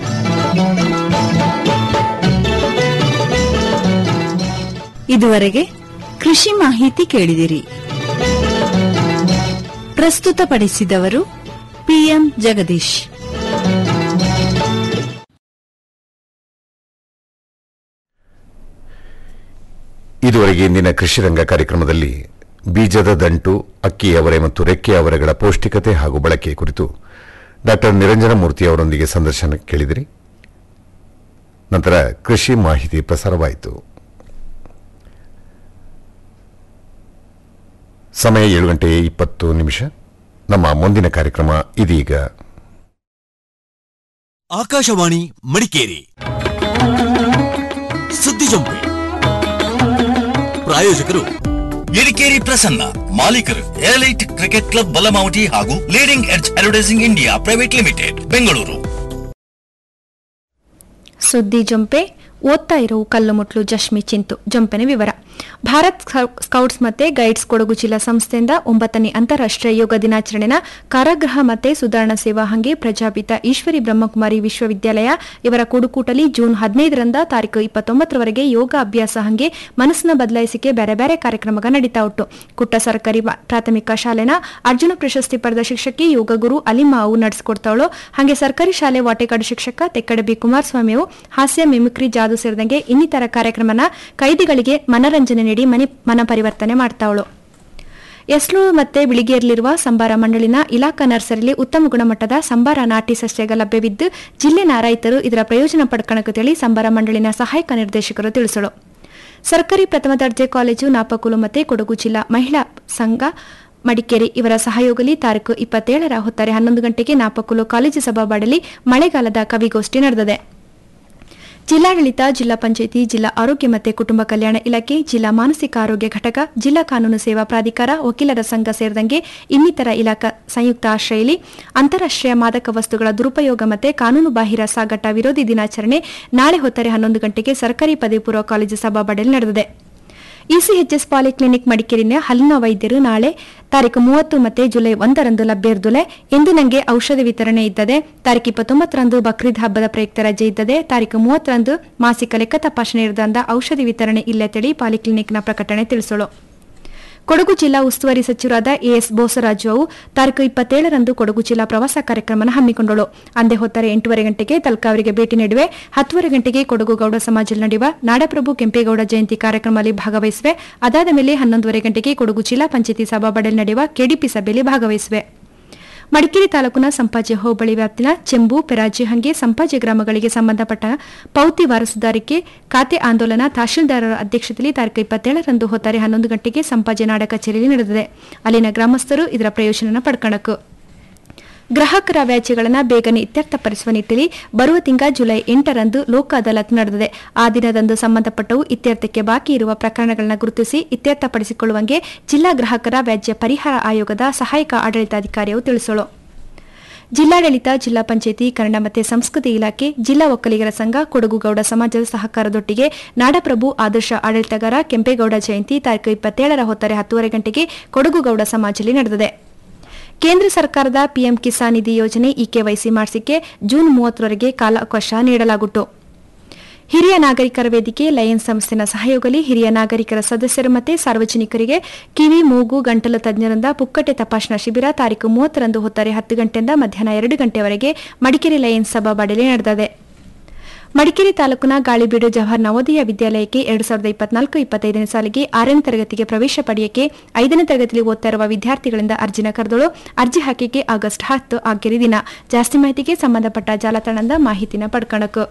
ಇದುವರೆಗೆ ಕೃಷಿ ಮಾಹಿತಿ ಕೇಳಿದಿರಿ ಪ್ರಸ್ತುತಪಡಿಸಿದವರು ಪಿಎಂ ಜಗದೀಶ್ ಇದುವರೆಗೆ ಇಂದಿನ ಕೃಷಿ ರಂಗ ಕಾರ್ಯಕ್ರಮದಲ್ಲಿ ಬೀಜದ ದಂಟು ಅಕ್ಕಿ ಅವರೆ ಮತ್ತು ರೆಕ್ಕೆ ಅವರೆಗಳ ಪೌಷ್ಟಿಕತೆ ಹಾಗೂ ಬಳಕೆ ಕುರಿತು ಡಾಕ್ಟರ್ ನಿರಂಜನ ಮೂರ್ತಿ ಅವರೊಂದಿಗೆ ಸಂದರ್ಶನ ಕೇಳಿದಿರಿ ನಂತರ ಕೃಷಿ ಮಾಹಿತಿ ಪ್ರಸಾರವಾಯಿತು ಸಮಯ ಏಳು ಗಂಟೆ ಇಪ್ಪತ್ತು ನಿಮಿಷ ನಮ್ಮ ಮುಂದಿನ ಕಾರ್ಯಕ್ರಮ ಇದೀಗ ಆಕಾಶವಾಣಿ ಮಡಿಕೇರಿ ಸುದ್ದಿ ಜಂಪೆ ಪ್ರಾಯೋಜಕರು ಎರಿಕೇರಿ ಪ್ರಸನ್ನ ಮಾಲೀಕರು ಏಲೈಟ್ ಕ್ರಿಕೆಟ್ ಕ್ಲಬ್ ಬಲಮಾವಟಿ ಹಾಗೂ leading edge advertising India private limited Bengaluru ಸುದ್ದಿ ಜಂಪೆ ಓದ್ತಾ ಇರೋ ಕಲ್ಲು ಮುಟ್ಲು ಜಶ್ಮಿ ಚಿಂತು ಜಂಪೆನ ವಿವರ ಭಾರತ್ ಸ್ಕೌ- ಸ್ಕೌಟ್ಸ್ ಮತ್ತೆ ಗೈಡ್ಸ್ ಕೊಡಗು ಜಿಲ್ಲಾ ಸಂಸ್ಥೆಯಿಂದ ಒಂಬತ್ತನೇ ಅಂತಾರಾಷ್ಟ್ರೀಯ ಯೋಗ ದಿನಾಚರಣೆನ ಕಾರಾಗೃಹ ಮತ್ತೆ ಸುಧಾರಣಾ ಸೇವಾ ಹಂಗೆ ಪ್ರಜಾಪಿತ ಈಶ್ವರಿ ಬ್ರಹ್ಮಕುಮಾರಿ ವಿಶ್ವವಿದ್ಯಾಲಯ ಇವರ ಕೂಡುಕೂಟಲಿ ಜೂನ್ ಹದಿನೈದರಿಂದ ತಾರೀಕು ಇಪ್ಪತ್ತೊಂಬತ್ತರವರೆಗೆ ಯೋಗ ಅಭ್ಯಾಸ ಹಂಗೆ ಮನಸ್ಸನ್ನ ಬದಲಾಯಿಸಿಕೆ ಬೇರೆ ಬೇರೆ ಕಾರ್ಯಕ್ರಮಗ ನಡೀತಾ ಉಂಟು ಕುಟ್ಟ ಸರ್ಕಾರಿ ಬಾ- ಪ್ರಾಥಮಿಕ ಶಾಲೆನ ಅರ್ಜುನ ಪ್ರಶಸ್ತಿ ಪಡೆದ ಶಿಕ್ಷಕಿ ಯೋಗ ಗುರು ಅಲಿಮಾ ಅವು ನಡೆಸಿಕೊಡ್ತಾವಳು ಹಾಗೆ ಸರ್ಕಾರಿ ಶಾಲೆ ವಾಟೆಕಾಡು ಶಿಕ್ಷಕ ತೆಕ್ಕಡೆ ಬಿ ಕುಮಾರಸ್ವಾಮಿಯು ಹಾಸ್ಯ ಮಿಮಿಕ್ರಿ ಜಾದು ಸೇರಿದಂಗೆ ಇನ್ನಿತರ ಕಾರ್ಯಕ್ರಮನ ಕೈದಿಗಳಿಗೆ ಮನರಂಜನೆ ನೀಡಿ ಮನೆ ಮನ ಪರಿವರ್ತನೆ ಮಾಡ್ತಾವಳು ಎಸ್ಲೂರು ಮತ್ತೆ ಬಿಳಿಗೇರ್ಲಿರುವ ಸಂಬಾರ ಮಂಡಳಿನ ಇಲಾಖಾ ನರ್ಸರಿಲಿ ಉತ್ತಮ ಗುಣಮಟ್ಟದ ಸಂಬಾರ ನಾಟಿ ಸಸ್ಯಗ ಲಭ್ಯವಿದ್ದು ಜಿಲ್ಲೆನ ರೈತರು ಇದರ ಪ್ರಯೋಜನ ಪಡ್ಕಣಕ್ಕೆ ತಿಳಿ ಸಂಬಾರ ಮಂಡಳಿನ ಸಹಾಯಕ ನಿರ್ದೇಶಕರು ತಿಳಿಸಲು ಸರ್ಕಾರಿ ಪ್ರಥಮ ದರ್ಜೆ ಕಾಲೇಜು ನಾಪಕುಲು ಮತ್ತೆ ಕೊಡಗು ಜಿಲ್ಲಾ ಮಹಿಳಾ ಸಂಘ ಮಡಿಕೇರಿ ಇವರ ಸಹಯೋಗದಲ್ಲಿ ತಾರೀಕು ಇಪ್ಪತ್ತೇಳರ ಹೊತ್ತಾರೆ ಹನ್ನೊಂದು ಗಂಟೆಗೆ ನಾಪಕುಲು ಕಾಲೇಜು ಸಭಾಬಾಡಲಿ ಮಳೆಗಾಲದ ಕವಿಗೋಷ್ಠಿ ನಡೆದಿದೆ ಜಿಲ್ಲಾಡಳಿತ ಜಿಲ್ಲಾ ಪಂಚಾಯಿತಿ ಜಿಲ್ಲಾ ಆರೋಗ್ಯ ಮತ್ತು ಕುಟುಂಬ ಕಲ್ಯಾಣ ಇಲಾಖೆ ಜಿಲ್ಲಾ ಮಾನಸಿಕ ಆರೋಗ್ಯ ಘಟಕ ಜಿಲ್ಲಾ ಕಾನೂನು ಸೇವಾ ಪ್ರಾಧಿಕಾರ ವಕೀಲರ ಸಂಘ ಸೇರಿದಂಗೆ ಇನ್ನಿತರ ಇಲಾಖಾ ಸಂಯುಕ್ತ ಆಶ್ರಯಲ್ಲಿ ಅಂತಾರಾಷ್ಟ್ರೀಯ ಮಾದಕ ವಸ್ತುಗಳ ದುರುಪಯೋಗ ಮತ್ತು ಕಾನೂನು ಬಾಹಿರ ಸಾಗಾಟ ವಿರೋಧಿ ದಿನಾಚರಣೆ ನಾಳೆ ಹೊತ್ತರೆ ಹನ್ನೊಂದು ಗಂಟೆಗೆ ಸರ್ಕಾರಿ ಪದವಿ ಪೂರ್ವ ಕಾಲೇಜು ಸಭಾಬಾಡಲಿ ನಡೆದಿದೆ ಇಸಿಎಚ್ಎಸ್ ಪಾಲಿಕ್ಲಿನಿಕ್ ಮಡಿಕೇರಿನ ಹಲ್ಲಿನ ವೈದ್ಯರು ನಾಳೆ ತಾರೀಕು ಮೂವತ್ತು ಮತ್ತೆ ಜುಲೈ ಒಂದರಂದು ಲಭ್ಯ ಇರುದಿಲ್ಲ ಎಂದು ನಂಗೆ ಔಷಧ ವಿತರಣೆ ಇದ್ದದೆ ತಾರೀಕು ಇಪ್ಪತ್ತೊಂಬತ್ತರಂದು ಬಕ್ರೀದ್ ಹಬ್ಬದ ಪ್ರಯುಕ್ತ ರಜೆ ಇದ್ದದೆ ತಾರೀಕು ಮೂವತ್ತರಂದು ಮಾಸಿಕ ಲೆಕ್ಕ ತಪಾಸಣೆ ಇರದಂದ ಔಷಧಿ ವಿತರಣೆ ಇಲ್ಲೇ ತಿಳಿ ಪಾಲಿಕ್ಲಿನಿಕ್ನ ಪ್ರಕಟಣೆ ತಿಳಿಸಲು ಕೊಡಗು ಜಿಲ್ಲಾ ಉಸ್ತುವಾರಿ ಸಚಿವರಾದ ಎಎಸ್ ಬೋಸರಾಜು ಅವು ತಾರೀಕು ಇಪ್ಪತ್ತೇಳರಂದು ಕೊಡಗು ಜಿಲ್ಲಾ ಪ್ರವಾಸ ಕಾರ್ಯಕ್ರಮನ ಹಮ್ಮಿಕೊಂಡಳು ಅಂದೇ ಹೊತ್ತಾರೆ ಎಂಟೂವರೆ ಗಂಟೆಗೆ ತಲಕಾವರಿಗೆ ಭೇಟಿ ನೀಡುವೆ ಹತ್ತುವರೆ ಗಂಟೆಗೆ ಕೊಡಗು ಗೌಡ ಸಮಾಜದಲ್ಲಿ ನಡೆಯುವ ನಾಡಪ್ರಭು ಕೆಂಪೇಗೌಡ ಜಯಂತಿ ಕಾರ್ಯಕ್ರಮದಲ್ಲಿ ಭಾಗವಹಿಸುವೆ ಅದಾದ ಮೇಲೆ ಹನ್ನೊಂದುವರೆ ಗಂಟೆಗೆ ಕೊಡಗು ಜಿಲ್ಲಾ ಪಂಚಾಯತಿ ಸಭಾಬಡಲಿ ನಡೆಯುವ ಕೆಡಿಪಿ ಸಭೆಯಲ್ಲಿ ಭಾಗವಹಿಸುವೆ ಮಡಿಕೇರಿ ತಾಲೂಕಿನ ಸಂಪಾಜೆ ಹೋಬಳಿ ವ್ಯಾಪ್ತಿನ ಚೆಂಬು ಪೆರಾಜಿ ಹಂಗೆ ಸಂಪಾಜೆ ಗ್ರಾಮಗಳಿಗೆ ಸಂಬಂಧಪಟ್ಟ ಪೌತಿ ವಾರಸುದಾರಿಕೆ ಖಾತೆ ಆಂದೋಲನ ತಹಶೀಲ್ದಾರರ ಅಧ್ಯಕ್ಷತೆಯಲ್ಲಿ ತಾರೀಕು ಇಪ್ಪತ್ತೇಳರಂದು ಹೊತ್ತಾರೆ ಹನ್ನೊಂದು ಗಂಟೆಗೆ ಸಂಪಾಜೆ ನಾಡ ಕಚೇರಿಯಲ್ಲಿ ನಡೆದಿದೆ ಅಲ್ಲಿನ ಗ್ರಾಮಸ್ಥರು ಇದರ ಪ್ರಯೋಜನ ಪಡ್ಕಣಕು ಗ್ರಾಹಕರ ವ್ಯಾಜ್ಯಗಳನ್ನು ಬೇಗನೆ ಇತ್ಯರ್ಥಪಡಿಸುವ ನಿಟ್ಟಿನಲ್ಲಿ ಬರುವ ತಿಂಗ ಜುಲೈ ಎಂಟರಂದು ಲೋಕ ಅದಾಲತ್ ನಡೆದಿದೆ ಆ ದಿನದಂದು ಸಂಬಂಧಪಟ್ಟವು ಇತ್ಯರ್ಥಕ್ಕೆ ಬಾಕಿ ಇರುವ ಪ್ರಕರಣಗಳನ್ನು ಗುರುತಿಸಿ ಇತ್ಯರ್ಥಪಡಿಸಿಕೊಳ್ಳುವಂಗೆ ಜಿಲ್ಲಾ ಗ್ರಾಹಕರ ವ್ಯಾಜ್ಯ ಪರಿಹಾರ ಆಯೋಗದ ಸಹಾಯಕ ಆಡಳಿತಾಧಿಕಾರಿಯು ತಿಳಿಸಲು ಜಿಲ್ಲಾಡಳಿತ ಜಿಲ್ಲಾ ಪಂಚಾಯಿತಿ ಕನ್ನಡ ಮತ್ತು ಸಂಸ್ಕೃತಿ ಇಲಾಖೆ ಜಿಲ್ಲಾ ಒಕ್ಕಲಿಗರ ಸಂಘ ಕೊಡಗು ಗೌಡ ಸಮಾಜದ ಸಹಕಾರದೊಟ್ಟಿಗೆ ನಾಡಪ್ರಭು ಆದರ್ಶ ಆಡಳಿತಗಾರ ಕೆಂಪೇಗೌಡ ಜಯಂತಿ ತಾರೀಕು ಇಪ್ಪತ್ತೇಳರ ಹೊತ್ತಾರೆ ಹತ್ತುವರೆ ಗಂಟೆಗೆ ಕೊಡಗು ಗೌಡ ಸಮಾಜದಲ್ಲಿ ನಡೆದಿದೆ ಕೇಂದ್ರ ಸರ್ಕಾರದ ಪಿಎಂ ಕಿಸಾನ್ ನಿಧಿ ಯೋಜನೆ ಇಕೆವೈಸಿ ಮಾಡಿಸಿಕೆ ಜೂನ್ ಮೂವತ್ತರವರೆಗೆ ಕಾಲಾವಕಾಶ ನೀಡಲಾಗುತ್ತು ಹಿರಿಯ ನಾಗರಿಕರ ವೇದಿಕೆ ಲಯನ್ಸ್ ಸಂಸ್ಥೆನ ಸಹಯೋಗದಲ್ಲಿ ಹಿರಿಯ ನಾಗರಿಕರ ಸದಸ್ಯರು ಮತ್ತು ಸಾರ್ವಜನಿಕರಿಗೆ ಕಿವಿ ಮೂಗು ಗಂಟಲು ತಜ್ಞರಿಂದ ಪುಕ್ಕಟೆ ತಪಾಸಣಾ ಶಿಬಿರ ತಾರೀಕು ಮೂವತ್ತರಂದು ಹೊತ್ತಾರೆ ಹತ್ತು ಗಂಟೆಯಿಂದ ಮಧ್ಯಾಹ್ನ ಎರಡು ಗಂಟೆವರೆಗೆ ಮಡಿಕೇರಿ ಲಯನ್ಸ್ ಸಭಾಬಾಡಲಿ ನಡೆದಿದೆ ಮಡಿಕೇರಿ ತಾಲೂಕಿನ ಗಾಳಿಬೀಡು ಜವಾಹರ್ ನವೋದಯ ವಿದ್ಯಾಲಯಕ್ಕೆ ಎರಡು ಸಾವಿರದ ಇಪ್ಪತ್ನಾಲ್ಕು ಇಪ್ಪತ್ತೈದನೇ ಸಾಲಿಗೆ ಆರನೇ ತರಗತಿಗೆ ಪ್ರವೇಶ ಪಡೆಯಕ್ಕೆ ಐದನೇ ತರಗತಿಯಲ್ಲಿ ಓದ್ತಾ ಇರುವ ವಿದ್ಯಾರ್ಥಿಗಳಿಂದ ಅರ್ಜಿನ ಕರೆದಳು ಅರ್ಜಿ ಹಾಕಿಕೆ ಆಗಸ್ಟ್ ಹತ್ತು ಆಕೆರಿ ದಿನ ಜಾಸ್ತಿ ಮಾಹಿತಿಗೆ ಸಂಬಂಧಪಟ್ಟ ಜಾಲತಾಣದ ಮಾಹಿತಿನ ಪಡ್ಕಣಕು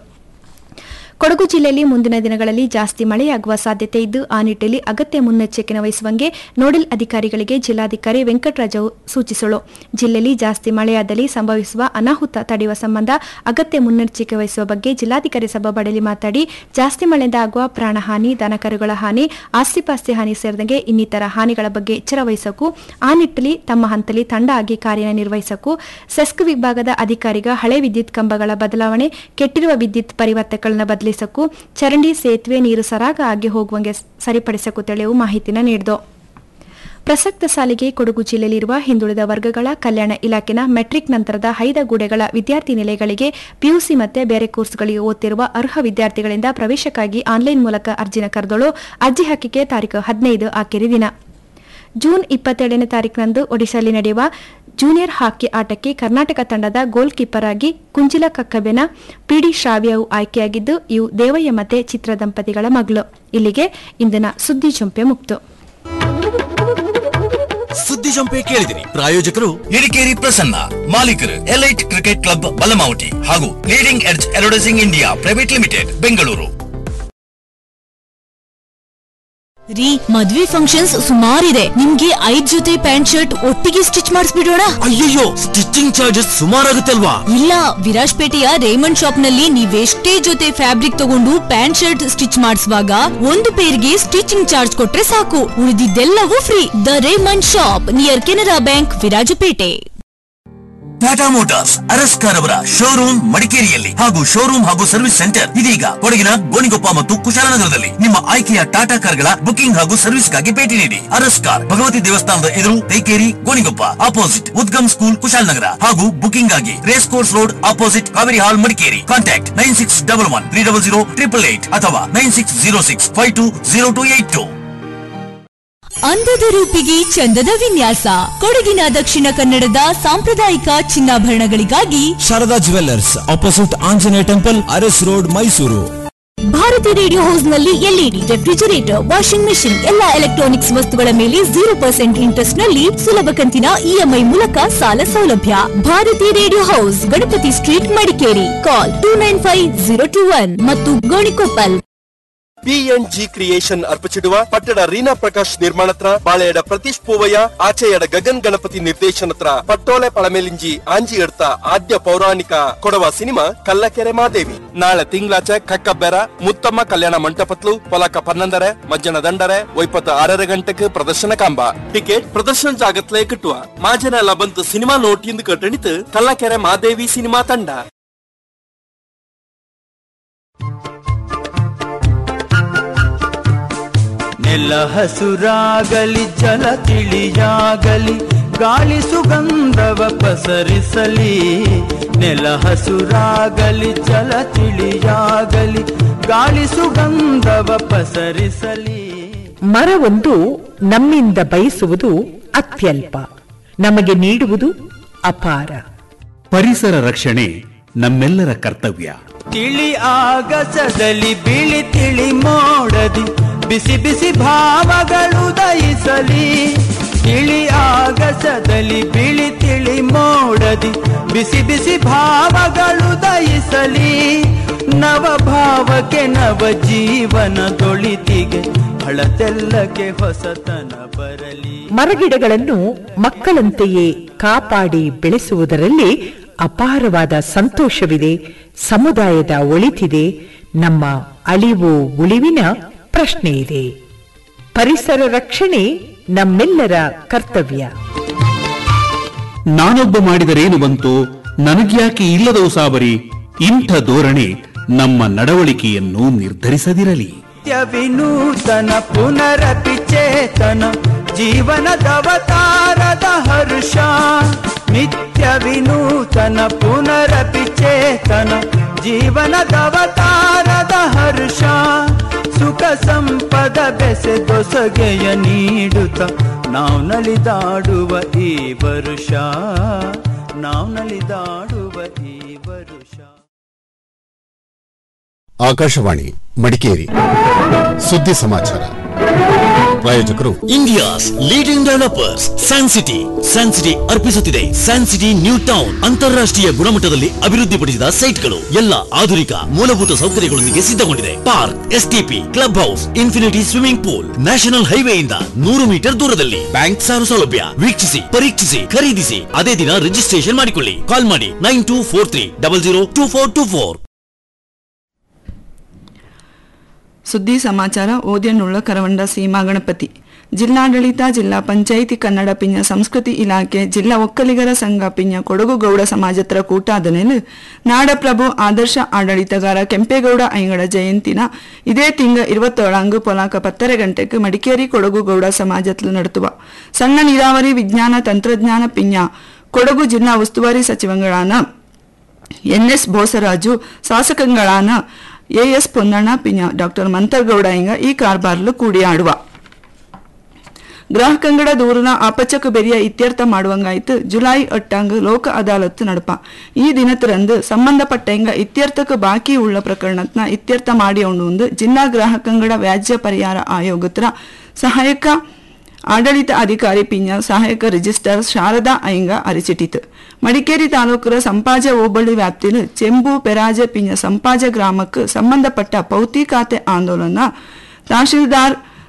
ಕೊಡಗು ಜಿಲ್ಲೆಯಲ್ಲಿ ಮುಂದಿನ ದಿನಗಳಲ್ಲಿ ಜಾಸ್ತಿ ಮಳೆಯಾಗುವ ಸಾಧ್ಯತೆ ಇದ್ದು ಆ ನಿಟ್ಟಿನಲ್ಲಿ ಅಗತ್ಯ ಮುನ್ನೆಚ್ಚರಿಕೆ ವಹಿಸುವಂಗೆ ನೋಡಲ್ ಅಧಿಕಾರಿಗಳಿಗೆ ಜಿಲ್ಲಾಧಿಕಾರಿ ವೆಂಕಟರಾಜು ಸೂಚಿಸಲು ಜಿಲ್ಲೆಯಲ್ಲಿ ಜಾಸ್ತಿ ಮಳೆಯಾದಲ್ಲಿ ಸಂಭವಿಸುವ ಅನಾಹುತ ತಡೆಯುವ ಸಂಬಂಧ ಅಗತ್ಯ ಮುನ್ನೆಚ್ಚರಿಕೆ ವಹಿಸುವ ಬಗ್ಗೆ ಜಿಲ್ಲಾಧಿಕಾರಿ ಸಭಾಬಡಲಿ ಮಾತಾಡಿ ಜಾಸ್ತಿ ಮಳೆಯಿಂದ ಆಗುವ ಪ್ರಾಣಹಾನಿ ದನಕರುಗಳ ಹಾನಿ ಆಸ್ತಿಪಾಸ್ತಿ ಹಾನಿ ಸೇರಿದಂಗೆ ಇನ್ನಿತರ ಹಾನಿಗಳ ಬಗ್ಗೆ ಎಚ್ಚರ ವಹಿಸಕ್ಕೂ ಆ ನಿಟ್ಟಿನಲ್ಲಿ ತಮ್ಮ ಹಂತದಲ್ಲಿ ತಂಡ ಆಗಿ ಕಾರ್ಯನಿರ್ವಹಿಸಕ್ಕೂ ಸೆಸ್ಕ್ ವಿಭಾಗದ ಅಧಿಕಾರಿಗ ಹಳೆ ವಿದ್ಯುತ್ ಕಂಬಗಳ ಬದಲಾವಣೆ ಕೆಟ್ಟಿರುವ ವಿದ್ಯುತ್ ಪರಿವರ್ತಕಗಳನ್ನ ಬದಲಿಸಕ್ಕೂ ಚರಂಡಿ ಸೇತುವೆ ನೀರು ಸರಾಗ ಆಗಿ ಹೋಗುವಂಗೆ ಸರಿಪಡಿಸಕ್ಕೂ ತಿಳಿಯವು ಮಾಹಿತಿನ ನೀಡಿದು ಪ್ರಸಕ್ತ ಸಾಲಿಗೆ ಕೊಡಗು ಜಿಲ್ಲೆಯಲ್ಲಿರುವ ಹಿಂದುಳಿದ ವರ್ಗಗಳ ಕಲ್ಯಾಣ ಇಲಾಖೆನ ಮೆಟ್ರಿಕ್ ನಂತರದ ಹೈದಗೂಡೆಗಳ ವಿದ್ಯಾರ್ಥಿ ನಿಲಯಗಳಿಗೆ ಪಿಯುಸಿ ಮತ್ತೆ ಬೇರೆ ಕೋರ್ಸ್ಗಳಿಗೆ ಓದ್ತಿರುವ ಅರ್ಹ ವಿದ್ಯಾರ್ಥಿಗಳಿಂದ ಪ್ರವೇಶಕ್ಕಾಗಿ ಆನ್ಲೈನ್ ಮೂಲಕ ಅರ್ಜಿನ ಕರೆದಳು ಅರ್ಜಿ ಹಾಕಿಕೆ ತಾರೀಕು ಹದಿನೈದು ಆಕೆರಿ ದಿನ ಜೂನ್ ಇಪ್ಪತ್ತೇಳನೇ ತಾರೀಕಿನಂದು ಒಡಿಶಾದಲ್ಲಿ ನಡೆಯುವ ಜೂನಿಯರ್ ಹಾಕಿ ಆಟಕ್ಕೆ ಕರ್ನಾಟಕ ತಂಡದ ಗೋಲ್ ಕೀಪರ್ ಆಗಿ ಕುಂಜಿಲ ಕಕ್ಕಬೆನ ಪಿಡಿ ಶ್ರಾವ್ಯವು ಆಯ್ಕೆಯಾಗಿದ್ದು ಇವು ದೇವಯ್ಯ ಮತ್ತೆ ಚಿತ್ರ ದಂಪತಿಗಳ ಮಗಳು ಇಲ್ಲಿಗೆ ಇಂದಿನ ಸುದ್ದಿ ಚುಂಪೆ ಮುಕ್ತು ಸುದ್ದಿ ಜಂಪೆ ಕೇಳಿದಿರಿ ಪ್ರಾಯೋಜಕರು ಎರಿಕೇರಿ ಪ್ರಸನ್ನ ಮಾಲೀಕರು ಎಲೈಟ್ ಕ್ರಿಕೆಟ್ ಕ್ಲಬ್ ಬಲಮಾವಟಿ ಹಾಗೂ leading edge advertising India private limited Bengaluru ರೀ ಮದ್ವೆ ಫಂಕ್ಷನ್ಸ್ ಸುಮಾರಿದೆ ನಿಮ್ಗೆ ಐದ್ ಜೊತೆ ಪ್ಯಾಂಟ್ ಶರ್ಟ್ ಒಟ್ಟಿಗೆ ಸ್ಟಿಚ್ ಮಾಡಿಸ್ಬಿಡೋಣ ಅಯ್ಯಯ್ಯೋ ಸ್ಟಿಚಿಂಗ್ ಚಾರ್ಜಸ್ ಸುಮಾರಾಗುತ್ತೆ ಅಲ್ವಾ ಇಲ್ಲ ವಿರಾಜ್ಪೇಟೆಯ ರೇಮಂಡ್ ಶಾಪ್ ನಲ್ಲಿ ನೀವೆಷ್ಟೇ ಜೊತೆ ಫ್ಯಾಬ್ರಿಕ್ ತಗೊಂಡು ಪ್ಯಾಂಟ್ ಶರ್ಟ್ ಸ್ಟಿಚ್ ಮಾಡಿಸುವಾಗ ಒಂದು ಪೇರ್ಗೆ ಸ್ಟಿಚಿಂಗ್ ಚಾರ್ಜ್ ಕೊಟ್ರೆ ಸಾಕು ಉಳಿದಿದ್ದೆಲ್ಲವೂ free the Raymond shop near Canara bank Virajpet Tata motors ಅರಸ್ಕಾರ್ ಅವರ ಶೋರೂಮ್ ಮಡಿಕೇರಿಯಲ್ಲಿ ಹಾಗೂ ಶೋರೂಮ್ ಹಾಗೂ ಸರ್ವಿಸ್ ಸೆಂಟರ್ ಇದೀಗ ಕೊಡಗಿನ ಗೋಣಿಗೊಪ್ಪ ಮತ್ತು ಕುಶಾಲನಗರದಲ್ಲಿ ನಿಮ್ಮ ಆಯ್ಕೆಯ ಟಾಟಾ ಕಾರ್ಗಳ ಬುಕಿಂಗ್ ಹಾಗೂ ಸರ್ವಿಸ್ಗಾಗಿ ಭೇಟಿ ನೀಡಿ ಅರಸ್ಕಾರ್ ಭಗವತಿ ದೇವಸ್ಥಾನದ ಎದುರು ತೈಕೇರಿ ಗೋಣಿಗೊಪ್ಪ ಆಪೋಸಿಟ್ ಉದ್ಗಮ್ ಸ್ಕೂಲ್ ಕುಶಾಲನಗರ ಹಾಗೂ ಬುಕಿಂಗ್ ಆಗಿ race course road opposite Kaveri hall Madikeri contact nine six double one three double zero triple eight ಅಥವಾ nine six zero six five two zero two eight two ಅಂದದ ರೂಪಿಗೆ ಚಂದದ ವಿನ್ಯಾಸ ಕೊಡಗಿನ ದಕ್ಷಿಣ ಕನ್ನಡದ ಸಾಂಪ್ರದಾಯಿಕ ಚಿನ್ನಾಭರಣಗಳಿಗಾಗಿ Sharada jewellers opposite Anjaneya temple Aras road Mysuru Bharati radio house ನಲ್ಲಿ ಎಲ್ಇಡಿ ರೆಫ್ರಿಜರೇಟರ್ ವಾಷಿಂಗ್ ಮೆಷಿನ್ ಎಲ್ಲಾ ಎಲೆಕ್ಟ್ರಾನಿಕ್ಸ್ ವಸ್ತುಗಳ ಮೇಲೆ ಜೀರೋ ಪರ್ಸೆಂಟ್ ಇಂಟ್ರೆಸ್ಟ್ ನಲ್ಲಿ ಸುಲಭ ಕಂತಿನ ಇಎಂಐ ಮೂಲಕ ಸಾಲ ಸೌಲಭ್ಯ Bharati radio house Ganapati street Madikeri call two nine five zero two one ಮತ್ತು ಗೋಣಿಕೊಪ್ಪಲ್ ಪಿಎನ್ಜಿ ಕ್ರಿಯೇಷನ್ ಅರ್ಪಿಸಿಡುವ ಪಟ್ಟಣ ರೀನಾ ಪ್ರಕಾಶ್ ನಿರ್ಮಾಣತ್ರ ಬಾಳೆಯಡ ಪ್ರತೀಶ್ ಪೂವಯ್ಯ ಆಚೆಯಡ ಗಗನ್ ಗಣಪತಿ ನಿರ್ದೇಶನತ್ರ ಪಟ್ಟೋಲೆ ಪಳಮೆಲಿಂಜಿ ಆಂಜಿ ಎಡ್ತ ಆದ್ಯ ಪೌರಾಣಿಕ ಕೊಡವ ಸಿನಿಮಾ ಕಲ್ಲಕೆರೆ ಮಾದೇವಿ ನಾಳೆ ತಿಂಗಳಾಚೆ ಕಕ್ಕಬ್ಬೆರ ಮುತ್ತಮ್ಮ ಕಲ್ಯಾಣ ಮಂಟಪತ್ಲು ಪೊಲಕ ಪನ್ನೊಂದರೆ ಮಜ್ಜನ ದಂಡರೆ ಒಯ್ಪತ್ತು ಆರರ ಗಂಟೆಗೆ ಪ್ರದರ್ಶನ ಕಾಂಬ ಟಿಕೆಟ್ ಪ್ರದರ್ಶನ ಜಾಗತ್ಲೇ ಕಿಟ್ಟುವ ಮಾಜನ ಎಲ್ಲ ಬಂತು ಸಿನಿಮಾ ನೋಟಿಂದು ಕಟ್ಟಣಿತು ಕಲ್ಲಕೆರೆ ಮಾದೇವಿ ಸಿನಿಮಾ ತಂಡ ನೆಲ ಹಸುರಾಗಲಿ ಜಲ ತಿಳಿಯಾಗಲಿ ಗಾಳಿ ಸುಗಂಧವ ಪಸರಿಸಲಿ ನೆಲ ಹಸುರಾಗಲಿ ಜಲ ತಿಳಿಯಾಗಲಿ ಗಾಳಿ ಸುಗಂಧವ ಪಸರಿಸಲಿ ಮರವೊಂದು ನಮ್ಮಿಂದ ಬಯಸುವುದು ಅತ್ಯಲ್ಪ ನಮಗೆ ನೀಡುವುದು ಅಪಾರ ಪರಿಸರ ರಕ್ಷಣೆ ನಮ್ಮೆಲ್ಲರ ಕರ್ತವ್ಯ ತಿಳಿ ಆಗಸದಲ್ಲಿ ಬಿಳಿ ತಿಳಿ ಮೋಡದಿ ಬಿಸಿ ಬಿಸಿ ಭಾವಗಳು ದಯಿಸಲಿ ತಿಳಿ ಆಗಸದಲ್ಲಿ ಬಿಳಿ ತಿಳಿ ಮೋಡದಿ ಬಿಸಿ ಬಿಸಿ ಭಾವಗಳು ದಯಿಸಲಿ ನವ ಭಾವಕ್ಕೆ ನವ ಜೀವನದೊಳಿತಿಗೆ ಹಳತೆಲ್ಲಕ್ಕೆ ಹೊಸತನ ಬರಲಿ ಮರಗಿಡಗಳನ್ನು ಮಕ್ಕಳಂತೆಯೇ ಕಾಪಾಡಿ ಬೆಳೆಸುವುದರಲ್ಲಿ ಅಪಾರವಾದ ಸಂತೋಷವಿದೆ ಸಮುದಾಯದ ಒಳಿತಿದೆ ನಮ್ಮ ಅಳಿವು ಉಳಿವಿನ ಪ್ರಶ್ನೆ ಇದೆ ಪರಿಸರ ರಕ್ಷಣೆ ನಮ್ಮೆಲ್ಲರ ಕರ್ತವ್ಯ ನಾನೊಬ್ಬ ಮಾಡಿದರೇನು ಬಂತು ನನಗ್ಯಾಕೆ ಇಲ್ಲದ ಉಸಾಬರಿ ಇಂಥ ಧೋರಣೆ ನಮ್ಮ ನಡವಳಿಕೆಯನ್ನು ನಿರ್ಧರಿಸದಿರಲಿ ನಿತ್ಯ ವಿನೂತನ ಪುನರಪಿ ಚೇತನ ಜೀವನದವತಾರದ ಹರ್ಷ ನಿತ್ಯ ವಿನೂತನ ಪುನರಪಿ ಚೇತನ ಜೀವನದವತಾರದ ಹರ್ಷ ಸುಖ ಸಂಪದ ಬೆಸೆ ದೊಸಗೆಯ ನೀಡುತ್ತ ನಾವು ನಲಿದಾಡುವ ಈ ವರುಷ ನಾವು ನಲಿದಾಡುವ ಈ ವರುಷ ಆಕಾಶವಾಣಿ ಮಡಿಕೇರಿ ಸುದ್ದಿ ಸಮಾಚಾರ ಪ್ರಾಯೋಜಕರು India's leading developers San City San City ಅರ್ಪಿಸುತ್ತಿದೆ ಸ್ಯಾನ್ ಸಿಟಿ ನ್ಯೂ ಟೌನ್ ಅಂತಾರಾಷ್ಟ್ರೀಯ ಗುಣಮಟ್ಟದಲ್ಲಿ ಅಭಿವೃದ್ಧಿಪಡಿಸಿದ ಸೈಟ್ಗಳು ಎಲ್ಲ ಆಧುನಿಕ ಮೂಲಭೂತ ಸೌಕರ್ಯಗಳೊಂದಿಗೆ ಸಿದ್ಧಗೊಂಡಿದೆ park STP club house infinity swimming pool national ಹೈವೇಯಿಂದ ನೂರು ಮೀಟರ್ ದೂರದಲ್ಲಿ ಬ್ಯಾಂಕ್ ಸಾಲ ಸೌಲಭ್ಯ ವೀಕ್ಷಿಸಿ ಪರೀಕ್ಷಿಸಿ ಖರೀದಿಸಿ ಅದೇ ದಿನ ರಿಜಿಸ್ಟ್ರೇಷನ್ ಮಾಡಿಕೊಳ್ಳಿ ಕಾಲ್ ಮಾಡಿ nine two four three double zero two four two four ಸುದ್ದಿ ಸಮಾಚಾರ ಓದಿಯನ್ನುಳ್ಳ ಕರವಂಡ ಸೀಮಾ ಗಣಪತಿ ಜಿಲ್ಲಾಡಳಿತ ಜಿಲ್ಲಾ ಪಂಚಾಯಿತಿ ಕನ್ನಡ ಪಿಂಜ ಸಂಸ್ಕೃತಿ ಇಲಾಖೆ ಜಿಲ್ಲಾ ಒಕ್ಕಲಿಗರ ಸಂಘ ಪಿಂಜ ಕೊಡಗು ಗೌಡ ಸಮಾಜತ್ರ ಕೂಟಾದನೆಲು ನಾಡಪ್ರಭು ಆದರ್ಶ ಆಡಳಿತಗಾರ ಕೆಂಪೇಗೌಡ ಐಂಗಡ ಜಯಂತಿನ ಇದೇ ತಿಂಗ இருபத்தேழாங்கு ಪೊಲಾಕ ಪತ್ತರೆ ಗಂಟೆಗೆ ಮಡಿಕೇರಿ ಕೊಡಗು ಗೌಡ ಸಮಾಜತ್ಲು ನಡತುವ ಸಣ್ಣ ನೀರಾವರಿ ವಿಜ್ಞಾನ ತಂತ್ರಜ್ಞಾನ ಪಿಂಜ ಕೊಡಗು ಜಿಲ್ಲಾ ಉಸ್ತುವಾರಿ ಸಚಿವಗಳಾನ ಎನ್ಎಸ್ ಬೋಸರಾಜು ಶಾಸಕಗಳಾನ ಎಎಸ್ ಪೊನ್ನಣ್ಣ ಪಿಂಜ ಡಾಕ್ಟರ್ ಮಂತರ್ಗೌಡ ಇಂಗ ಈ ಕಾರ್ಬಾರ್ಲು ಕೂಡಿಯಾಡುವ ಗ್ರಾಹಕಂಗಡ ದೂರನ ಆಪಚಕ ಬೆರಿಯ ಇತ್ಯರ್ಥ ಮಾಡುವಂಗಾಯ್ತು ಜುಲೈ ಎಟ್ಟಾಂಗ್ ಲೋಕ ಅದಾಲತ್ ನಡಪ ಈ ದಿನತರಂದು ಸಂಬಂಧಪಟ್ಟಂಗ ಇತ್ಯರ್ಥಕ್ಕೆ ಬಾಕಿ ಉಳ್ಳ ಪ್ರಕರಣತ್ನ ಇತ್ಯರ್ಥ ಮಾಡಿ ಉಂಡು ಜಿಲ್ಲಾ ಗ್ರಾಹಕಂಗಡ ವ್ಯಾಜ್ಯ ಪರಿಹಾರ ಆಯೋಗತ್ರ ಸಹಾಯಕ ಆಡಳಿತ ಅಧಿಕಾರಿ ಪಿಂಜ ಸಹಾಯಕ ರಿಜಿಸ್ಟರ್ ಶಾರದಾ ಐಂಗ ಅರಿಚಿಟ್ಟಿತು ಮಡಿಕೇರಿ ತಾಲೂಕರ ಸಂಪಾಜ ಹೋಬಳಿ ವ್ಯಾಪ್ತಿಲು ಚೆಂಬು ಪೆರಾಜೆ ಪಿಂಜ ಸಂಪಾಜ ಗ್ರಾಮಕ್ಕೆ ಸಂಬಂಧಪಟ್ಟ ಪೌತಿ ಖಾತೆ ಆಂದೋಲನ ತಹಶೀಲ್ದಾರ್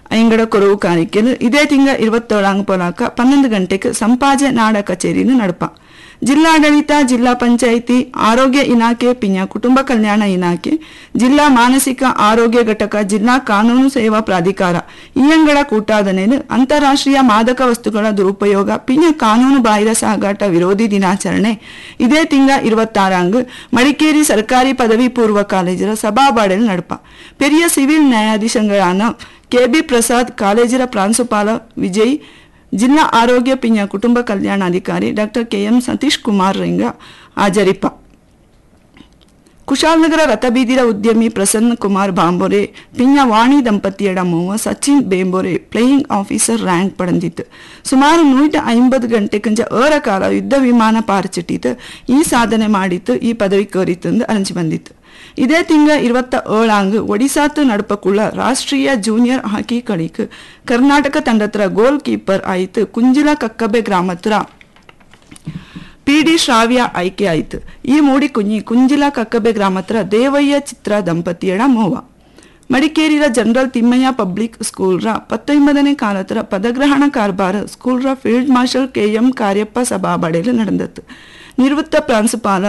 ಐಂಗಡ ಕೊರವು ಕಾರಿಕೆಲು ಇದೇ ತಿಂಗ ಇರುವತ್ತೇಳಾಂಗ್ ಪೊಲಾಕ ಪನ್ನೊಂದು ಗಂಟೆಗೆ ಸಂಪಾಜೆ ನಾಡ ಕಚೇರಿನು ನಡಪ ಜಿಲ್ಲಾಡಳಿತ ಜಿಲ್ಲಾ ಪಂಚಾಯಿತಿ ಆರೋಗ್ಯ ಇಲಾಖೆ ಪಿಂಜ ಕುಟುಂಬ ಕಲ್ಯಾಣ ಇಲಾಖೆ ಜಿಲ್ಲಾ ಮಾನಸಿಕ ಆರೋಗ್ಯ ಘಟಕ ಜಿಲ್ಲಾ ಕಾನೂನು ಸೇವಾ ಪ್ರಾಧಿಕಾರ ಇಯಂಗಳ ಕೂಟಾದನೇನು ಅಂತಾರಾಷ್ಟ್ರೀಯ ಮಾದಕ ವಸ್ತುಗಳ ದುರುಪಯೋಗ ಪಿಂಜ ಕಾನೂನು ಬಾಹಿರ ಸಾಗಾಟ ವಿರೋಧಿ ದಿನಾಚರಣೆ ಇದೇ ತಿಂಗ ಇರುವತ್ತಾರಾಂಗ್ ಮಡಿಕೇರಿ ಸರ್ಕಾರಿ ಪದವಿ ಪೂರ್ವ ಕಾಲೇಜರ ಸಭಾಬಾಡೆಲ್ ನಡಪ ಪೆರಿಯ ಸಿವಿಲ್ ನ್ಯಾಯಾಧೀಶಗಳಾನ ಕೆಬಿ ಪ್ರಸಾದ್ ಕಾಲೇಜಿನ ಪ್ರಾಂಶುಪಾಲ ವಿಜಯ್ ಜಿಲ್ಲಾ ಆರೋಗ್ಯ ಪಿಂಜ ಕುಟುಂಬ ಕಲ್ಯಾಣಾಧಿಕಾರಿ ಡಾಕ್ಟರ್ ಕೆಎಂ ಸತೀಶ್ ಕುಮಾರ್ ರಿಂಗ ಹಾಜರಿಪ ಕುಶಾಲನಗರ ರಥಬೀದಿರ ಉದ್ಯಮಿ ಪ್ರಸನ್ನ ಕುಮಾರ್ ಬಾಂಬೋರೆ ಪಿಂಜ ವಾಣಿ ದಂಪತಿಯಡ ಮೂವ Sachin Bembore flying officer rank ಪಡೆದಿತ್ತು ಸುಮಾರು ನೂಟ ಐಂಬತ್ತು ಗಂಟೆ ಕಂಜ ಏರ ಕಾಲ ಯುದ್ಧ ವಿಮಾನ ಪಾರ್ಚಿಟ್ಟಿತ್ತು ಈ ಸಾಧನೆ ಮಾಡಿತ್ತು ಈ ಪದವಿ ಕೋರಿತ್ತು ಅರಂಜಿ ಬಂದಿತ್ತು ಇದೇ ತಿಂಗ இருபத்த ஏழாங்கு ஒடிசாத்து நடப்பக்குள்ள ராஷ்டிரிய ஜூனியர் ஹாக்கி கலிக்கு கர்நாடக ತಂಡತ್ರ ಗೋಲ್ ಕೀಪರ್ ಆಯಿತು ಕುಂಜಿಲ ಕಕ್ಕಬೆ ಗ್ರಾಮತ್ರ ಪಿ ಡಿ ಶ್ರಾವ್ಯ ಆಯ್ಕೆ ಆಯಿತು ಈ ಮೂಡಿ ಕುഞ്ഞി ಕುಂಜಿಲ ಕಕ್ಕಬೆ ಗ್ರಾಮತ್ರ ದೇವಯ್ಯ ಚಿತ್ರ ದಂಪತಿಯಡ ಮೋವ ಮಡಿಕೇರಿಯ ಜನರಲ್ ತಿಮ್ಮಯ್ಯ ಪಬ್ಲಿಕ್ ಸ್ಕೂಲ್ರ ಪತ್ತೊಂಬದನೇ ಕಾಲತ್ರ ಪದಗ್ರಹಣ ಕಾರ್ಬಾರ ಸ್ಕೂಲ್ರ field marshal K M Cariappa ಸಭಾಬಡೆಯಲ್ಲಿ ನಡೆದತ್ತು ನಿವೃತ್ತ ಪ್ರಾಂಶುಪಾಲ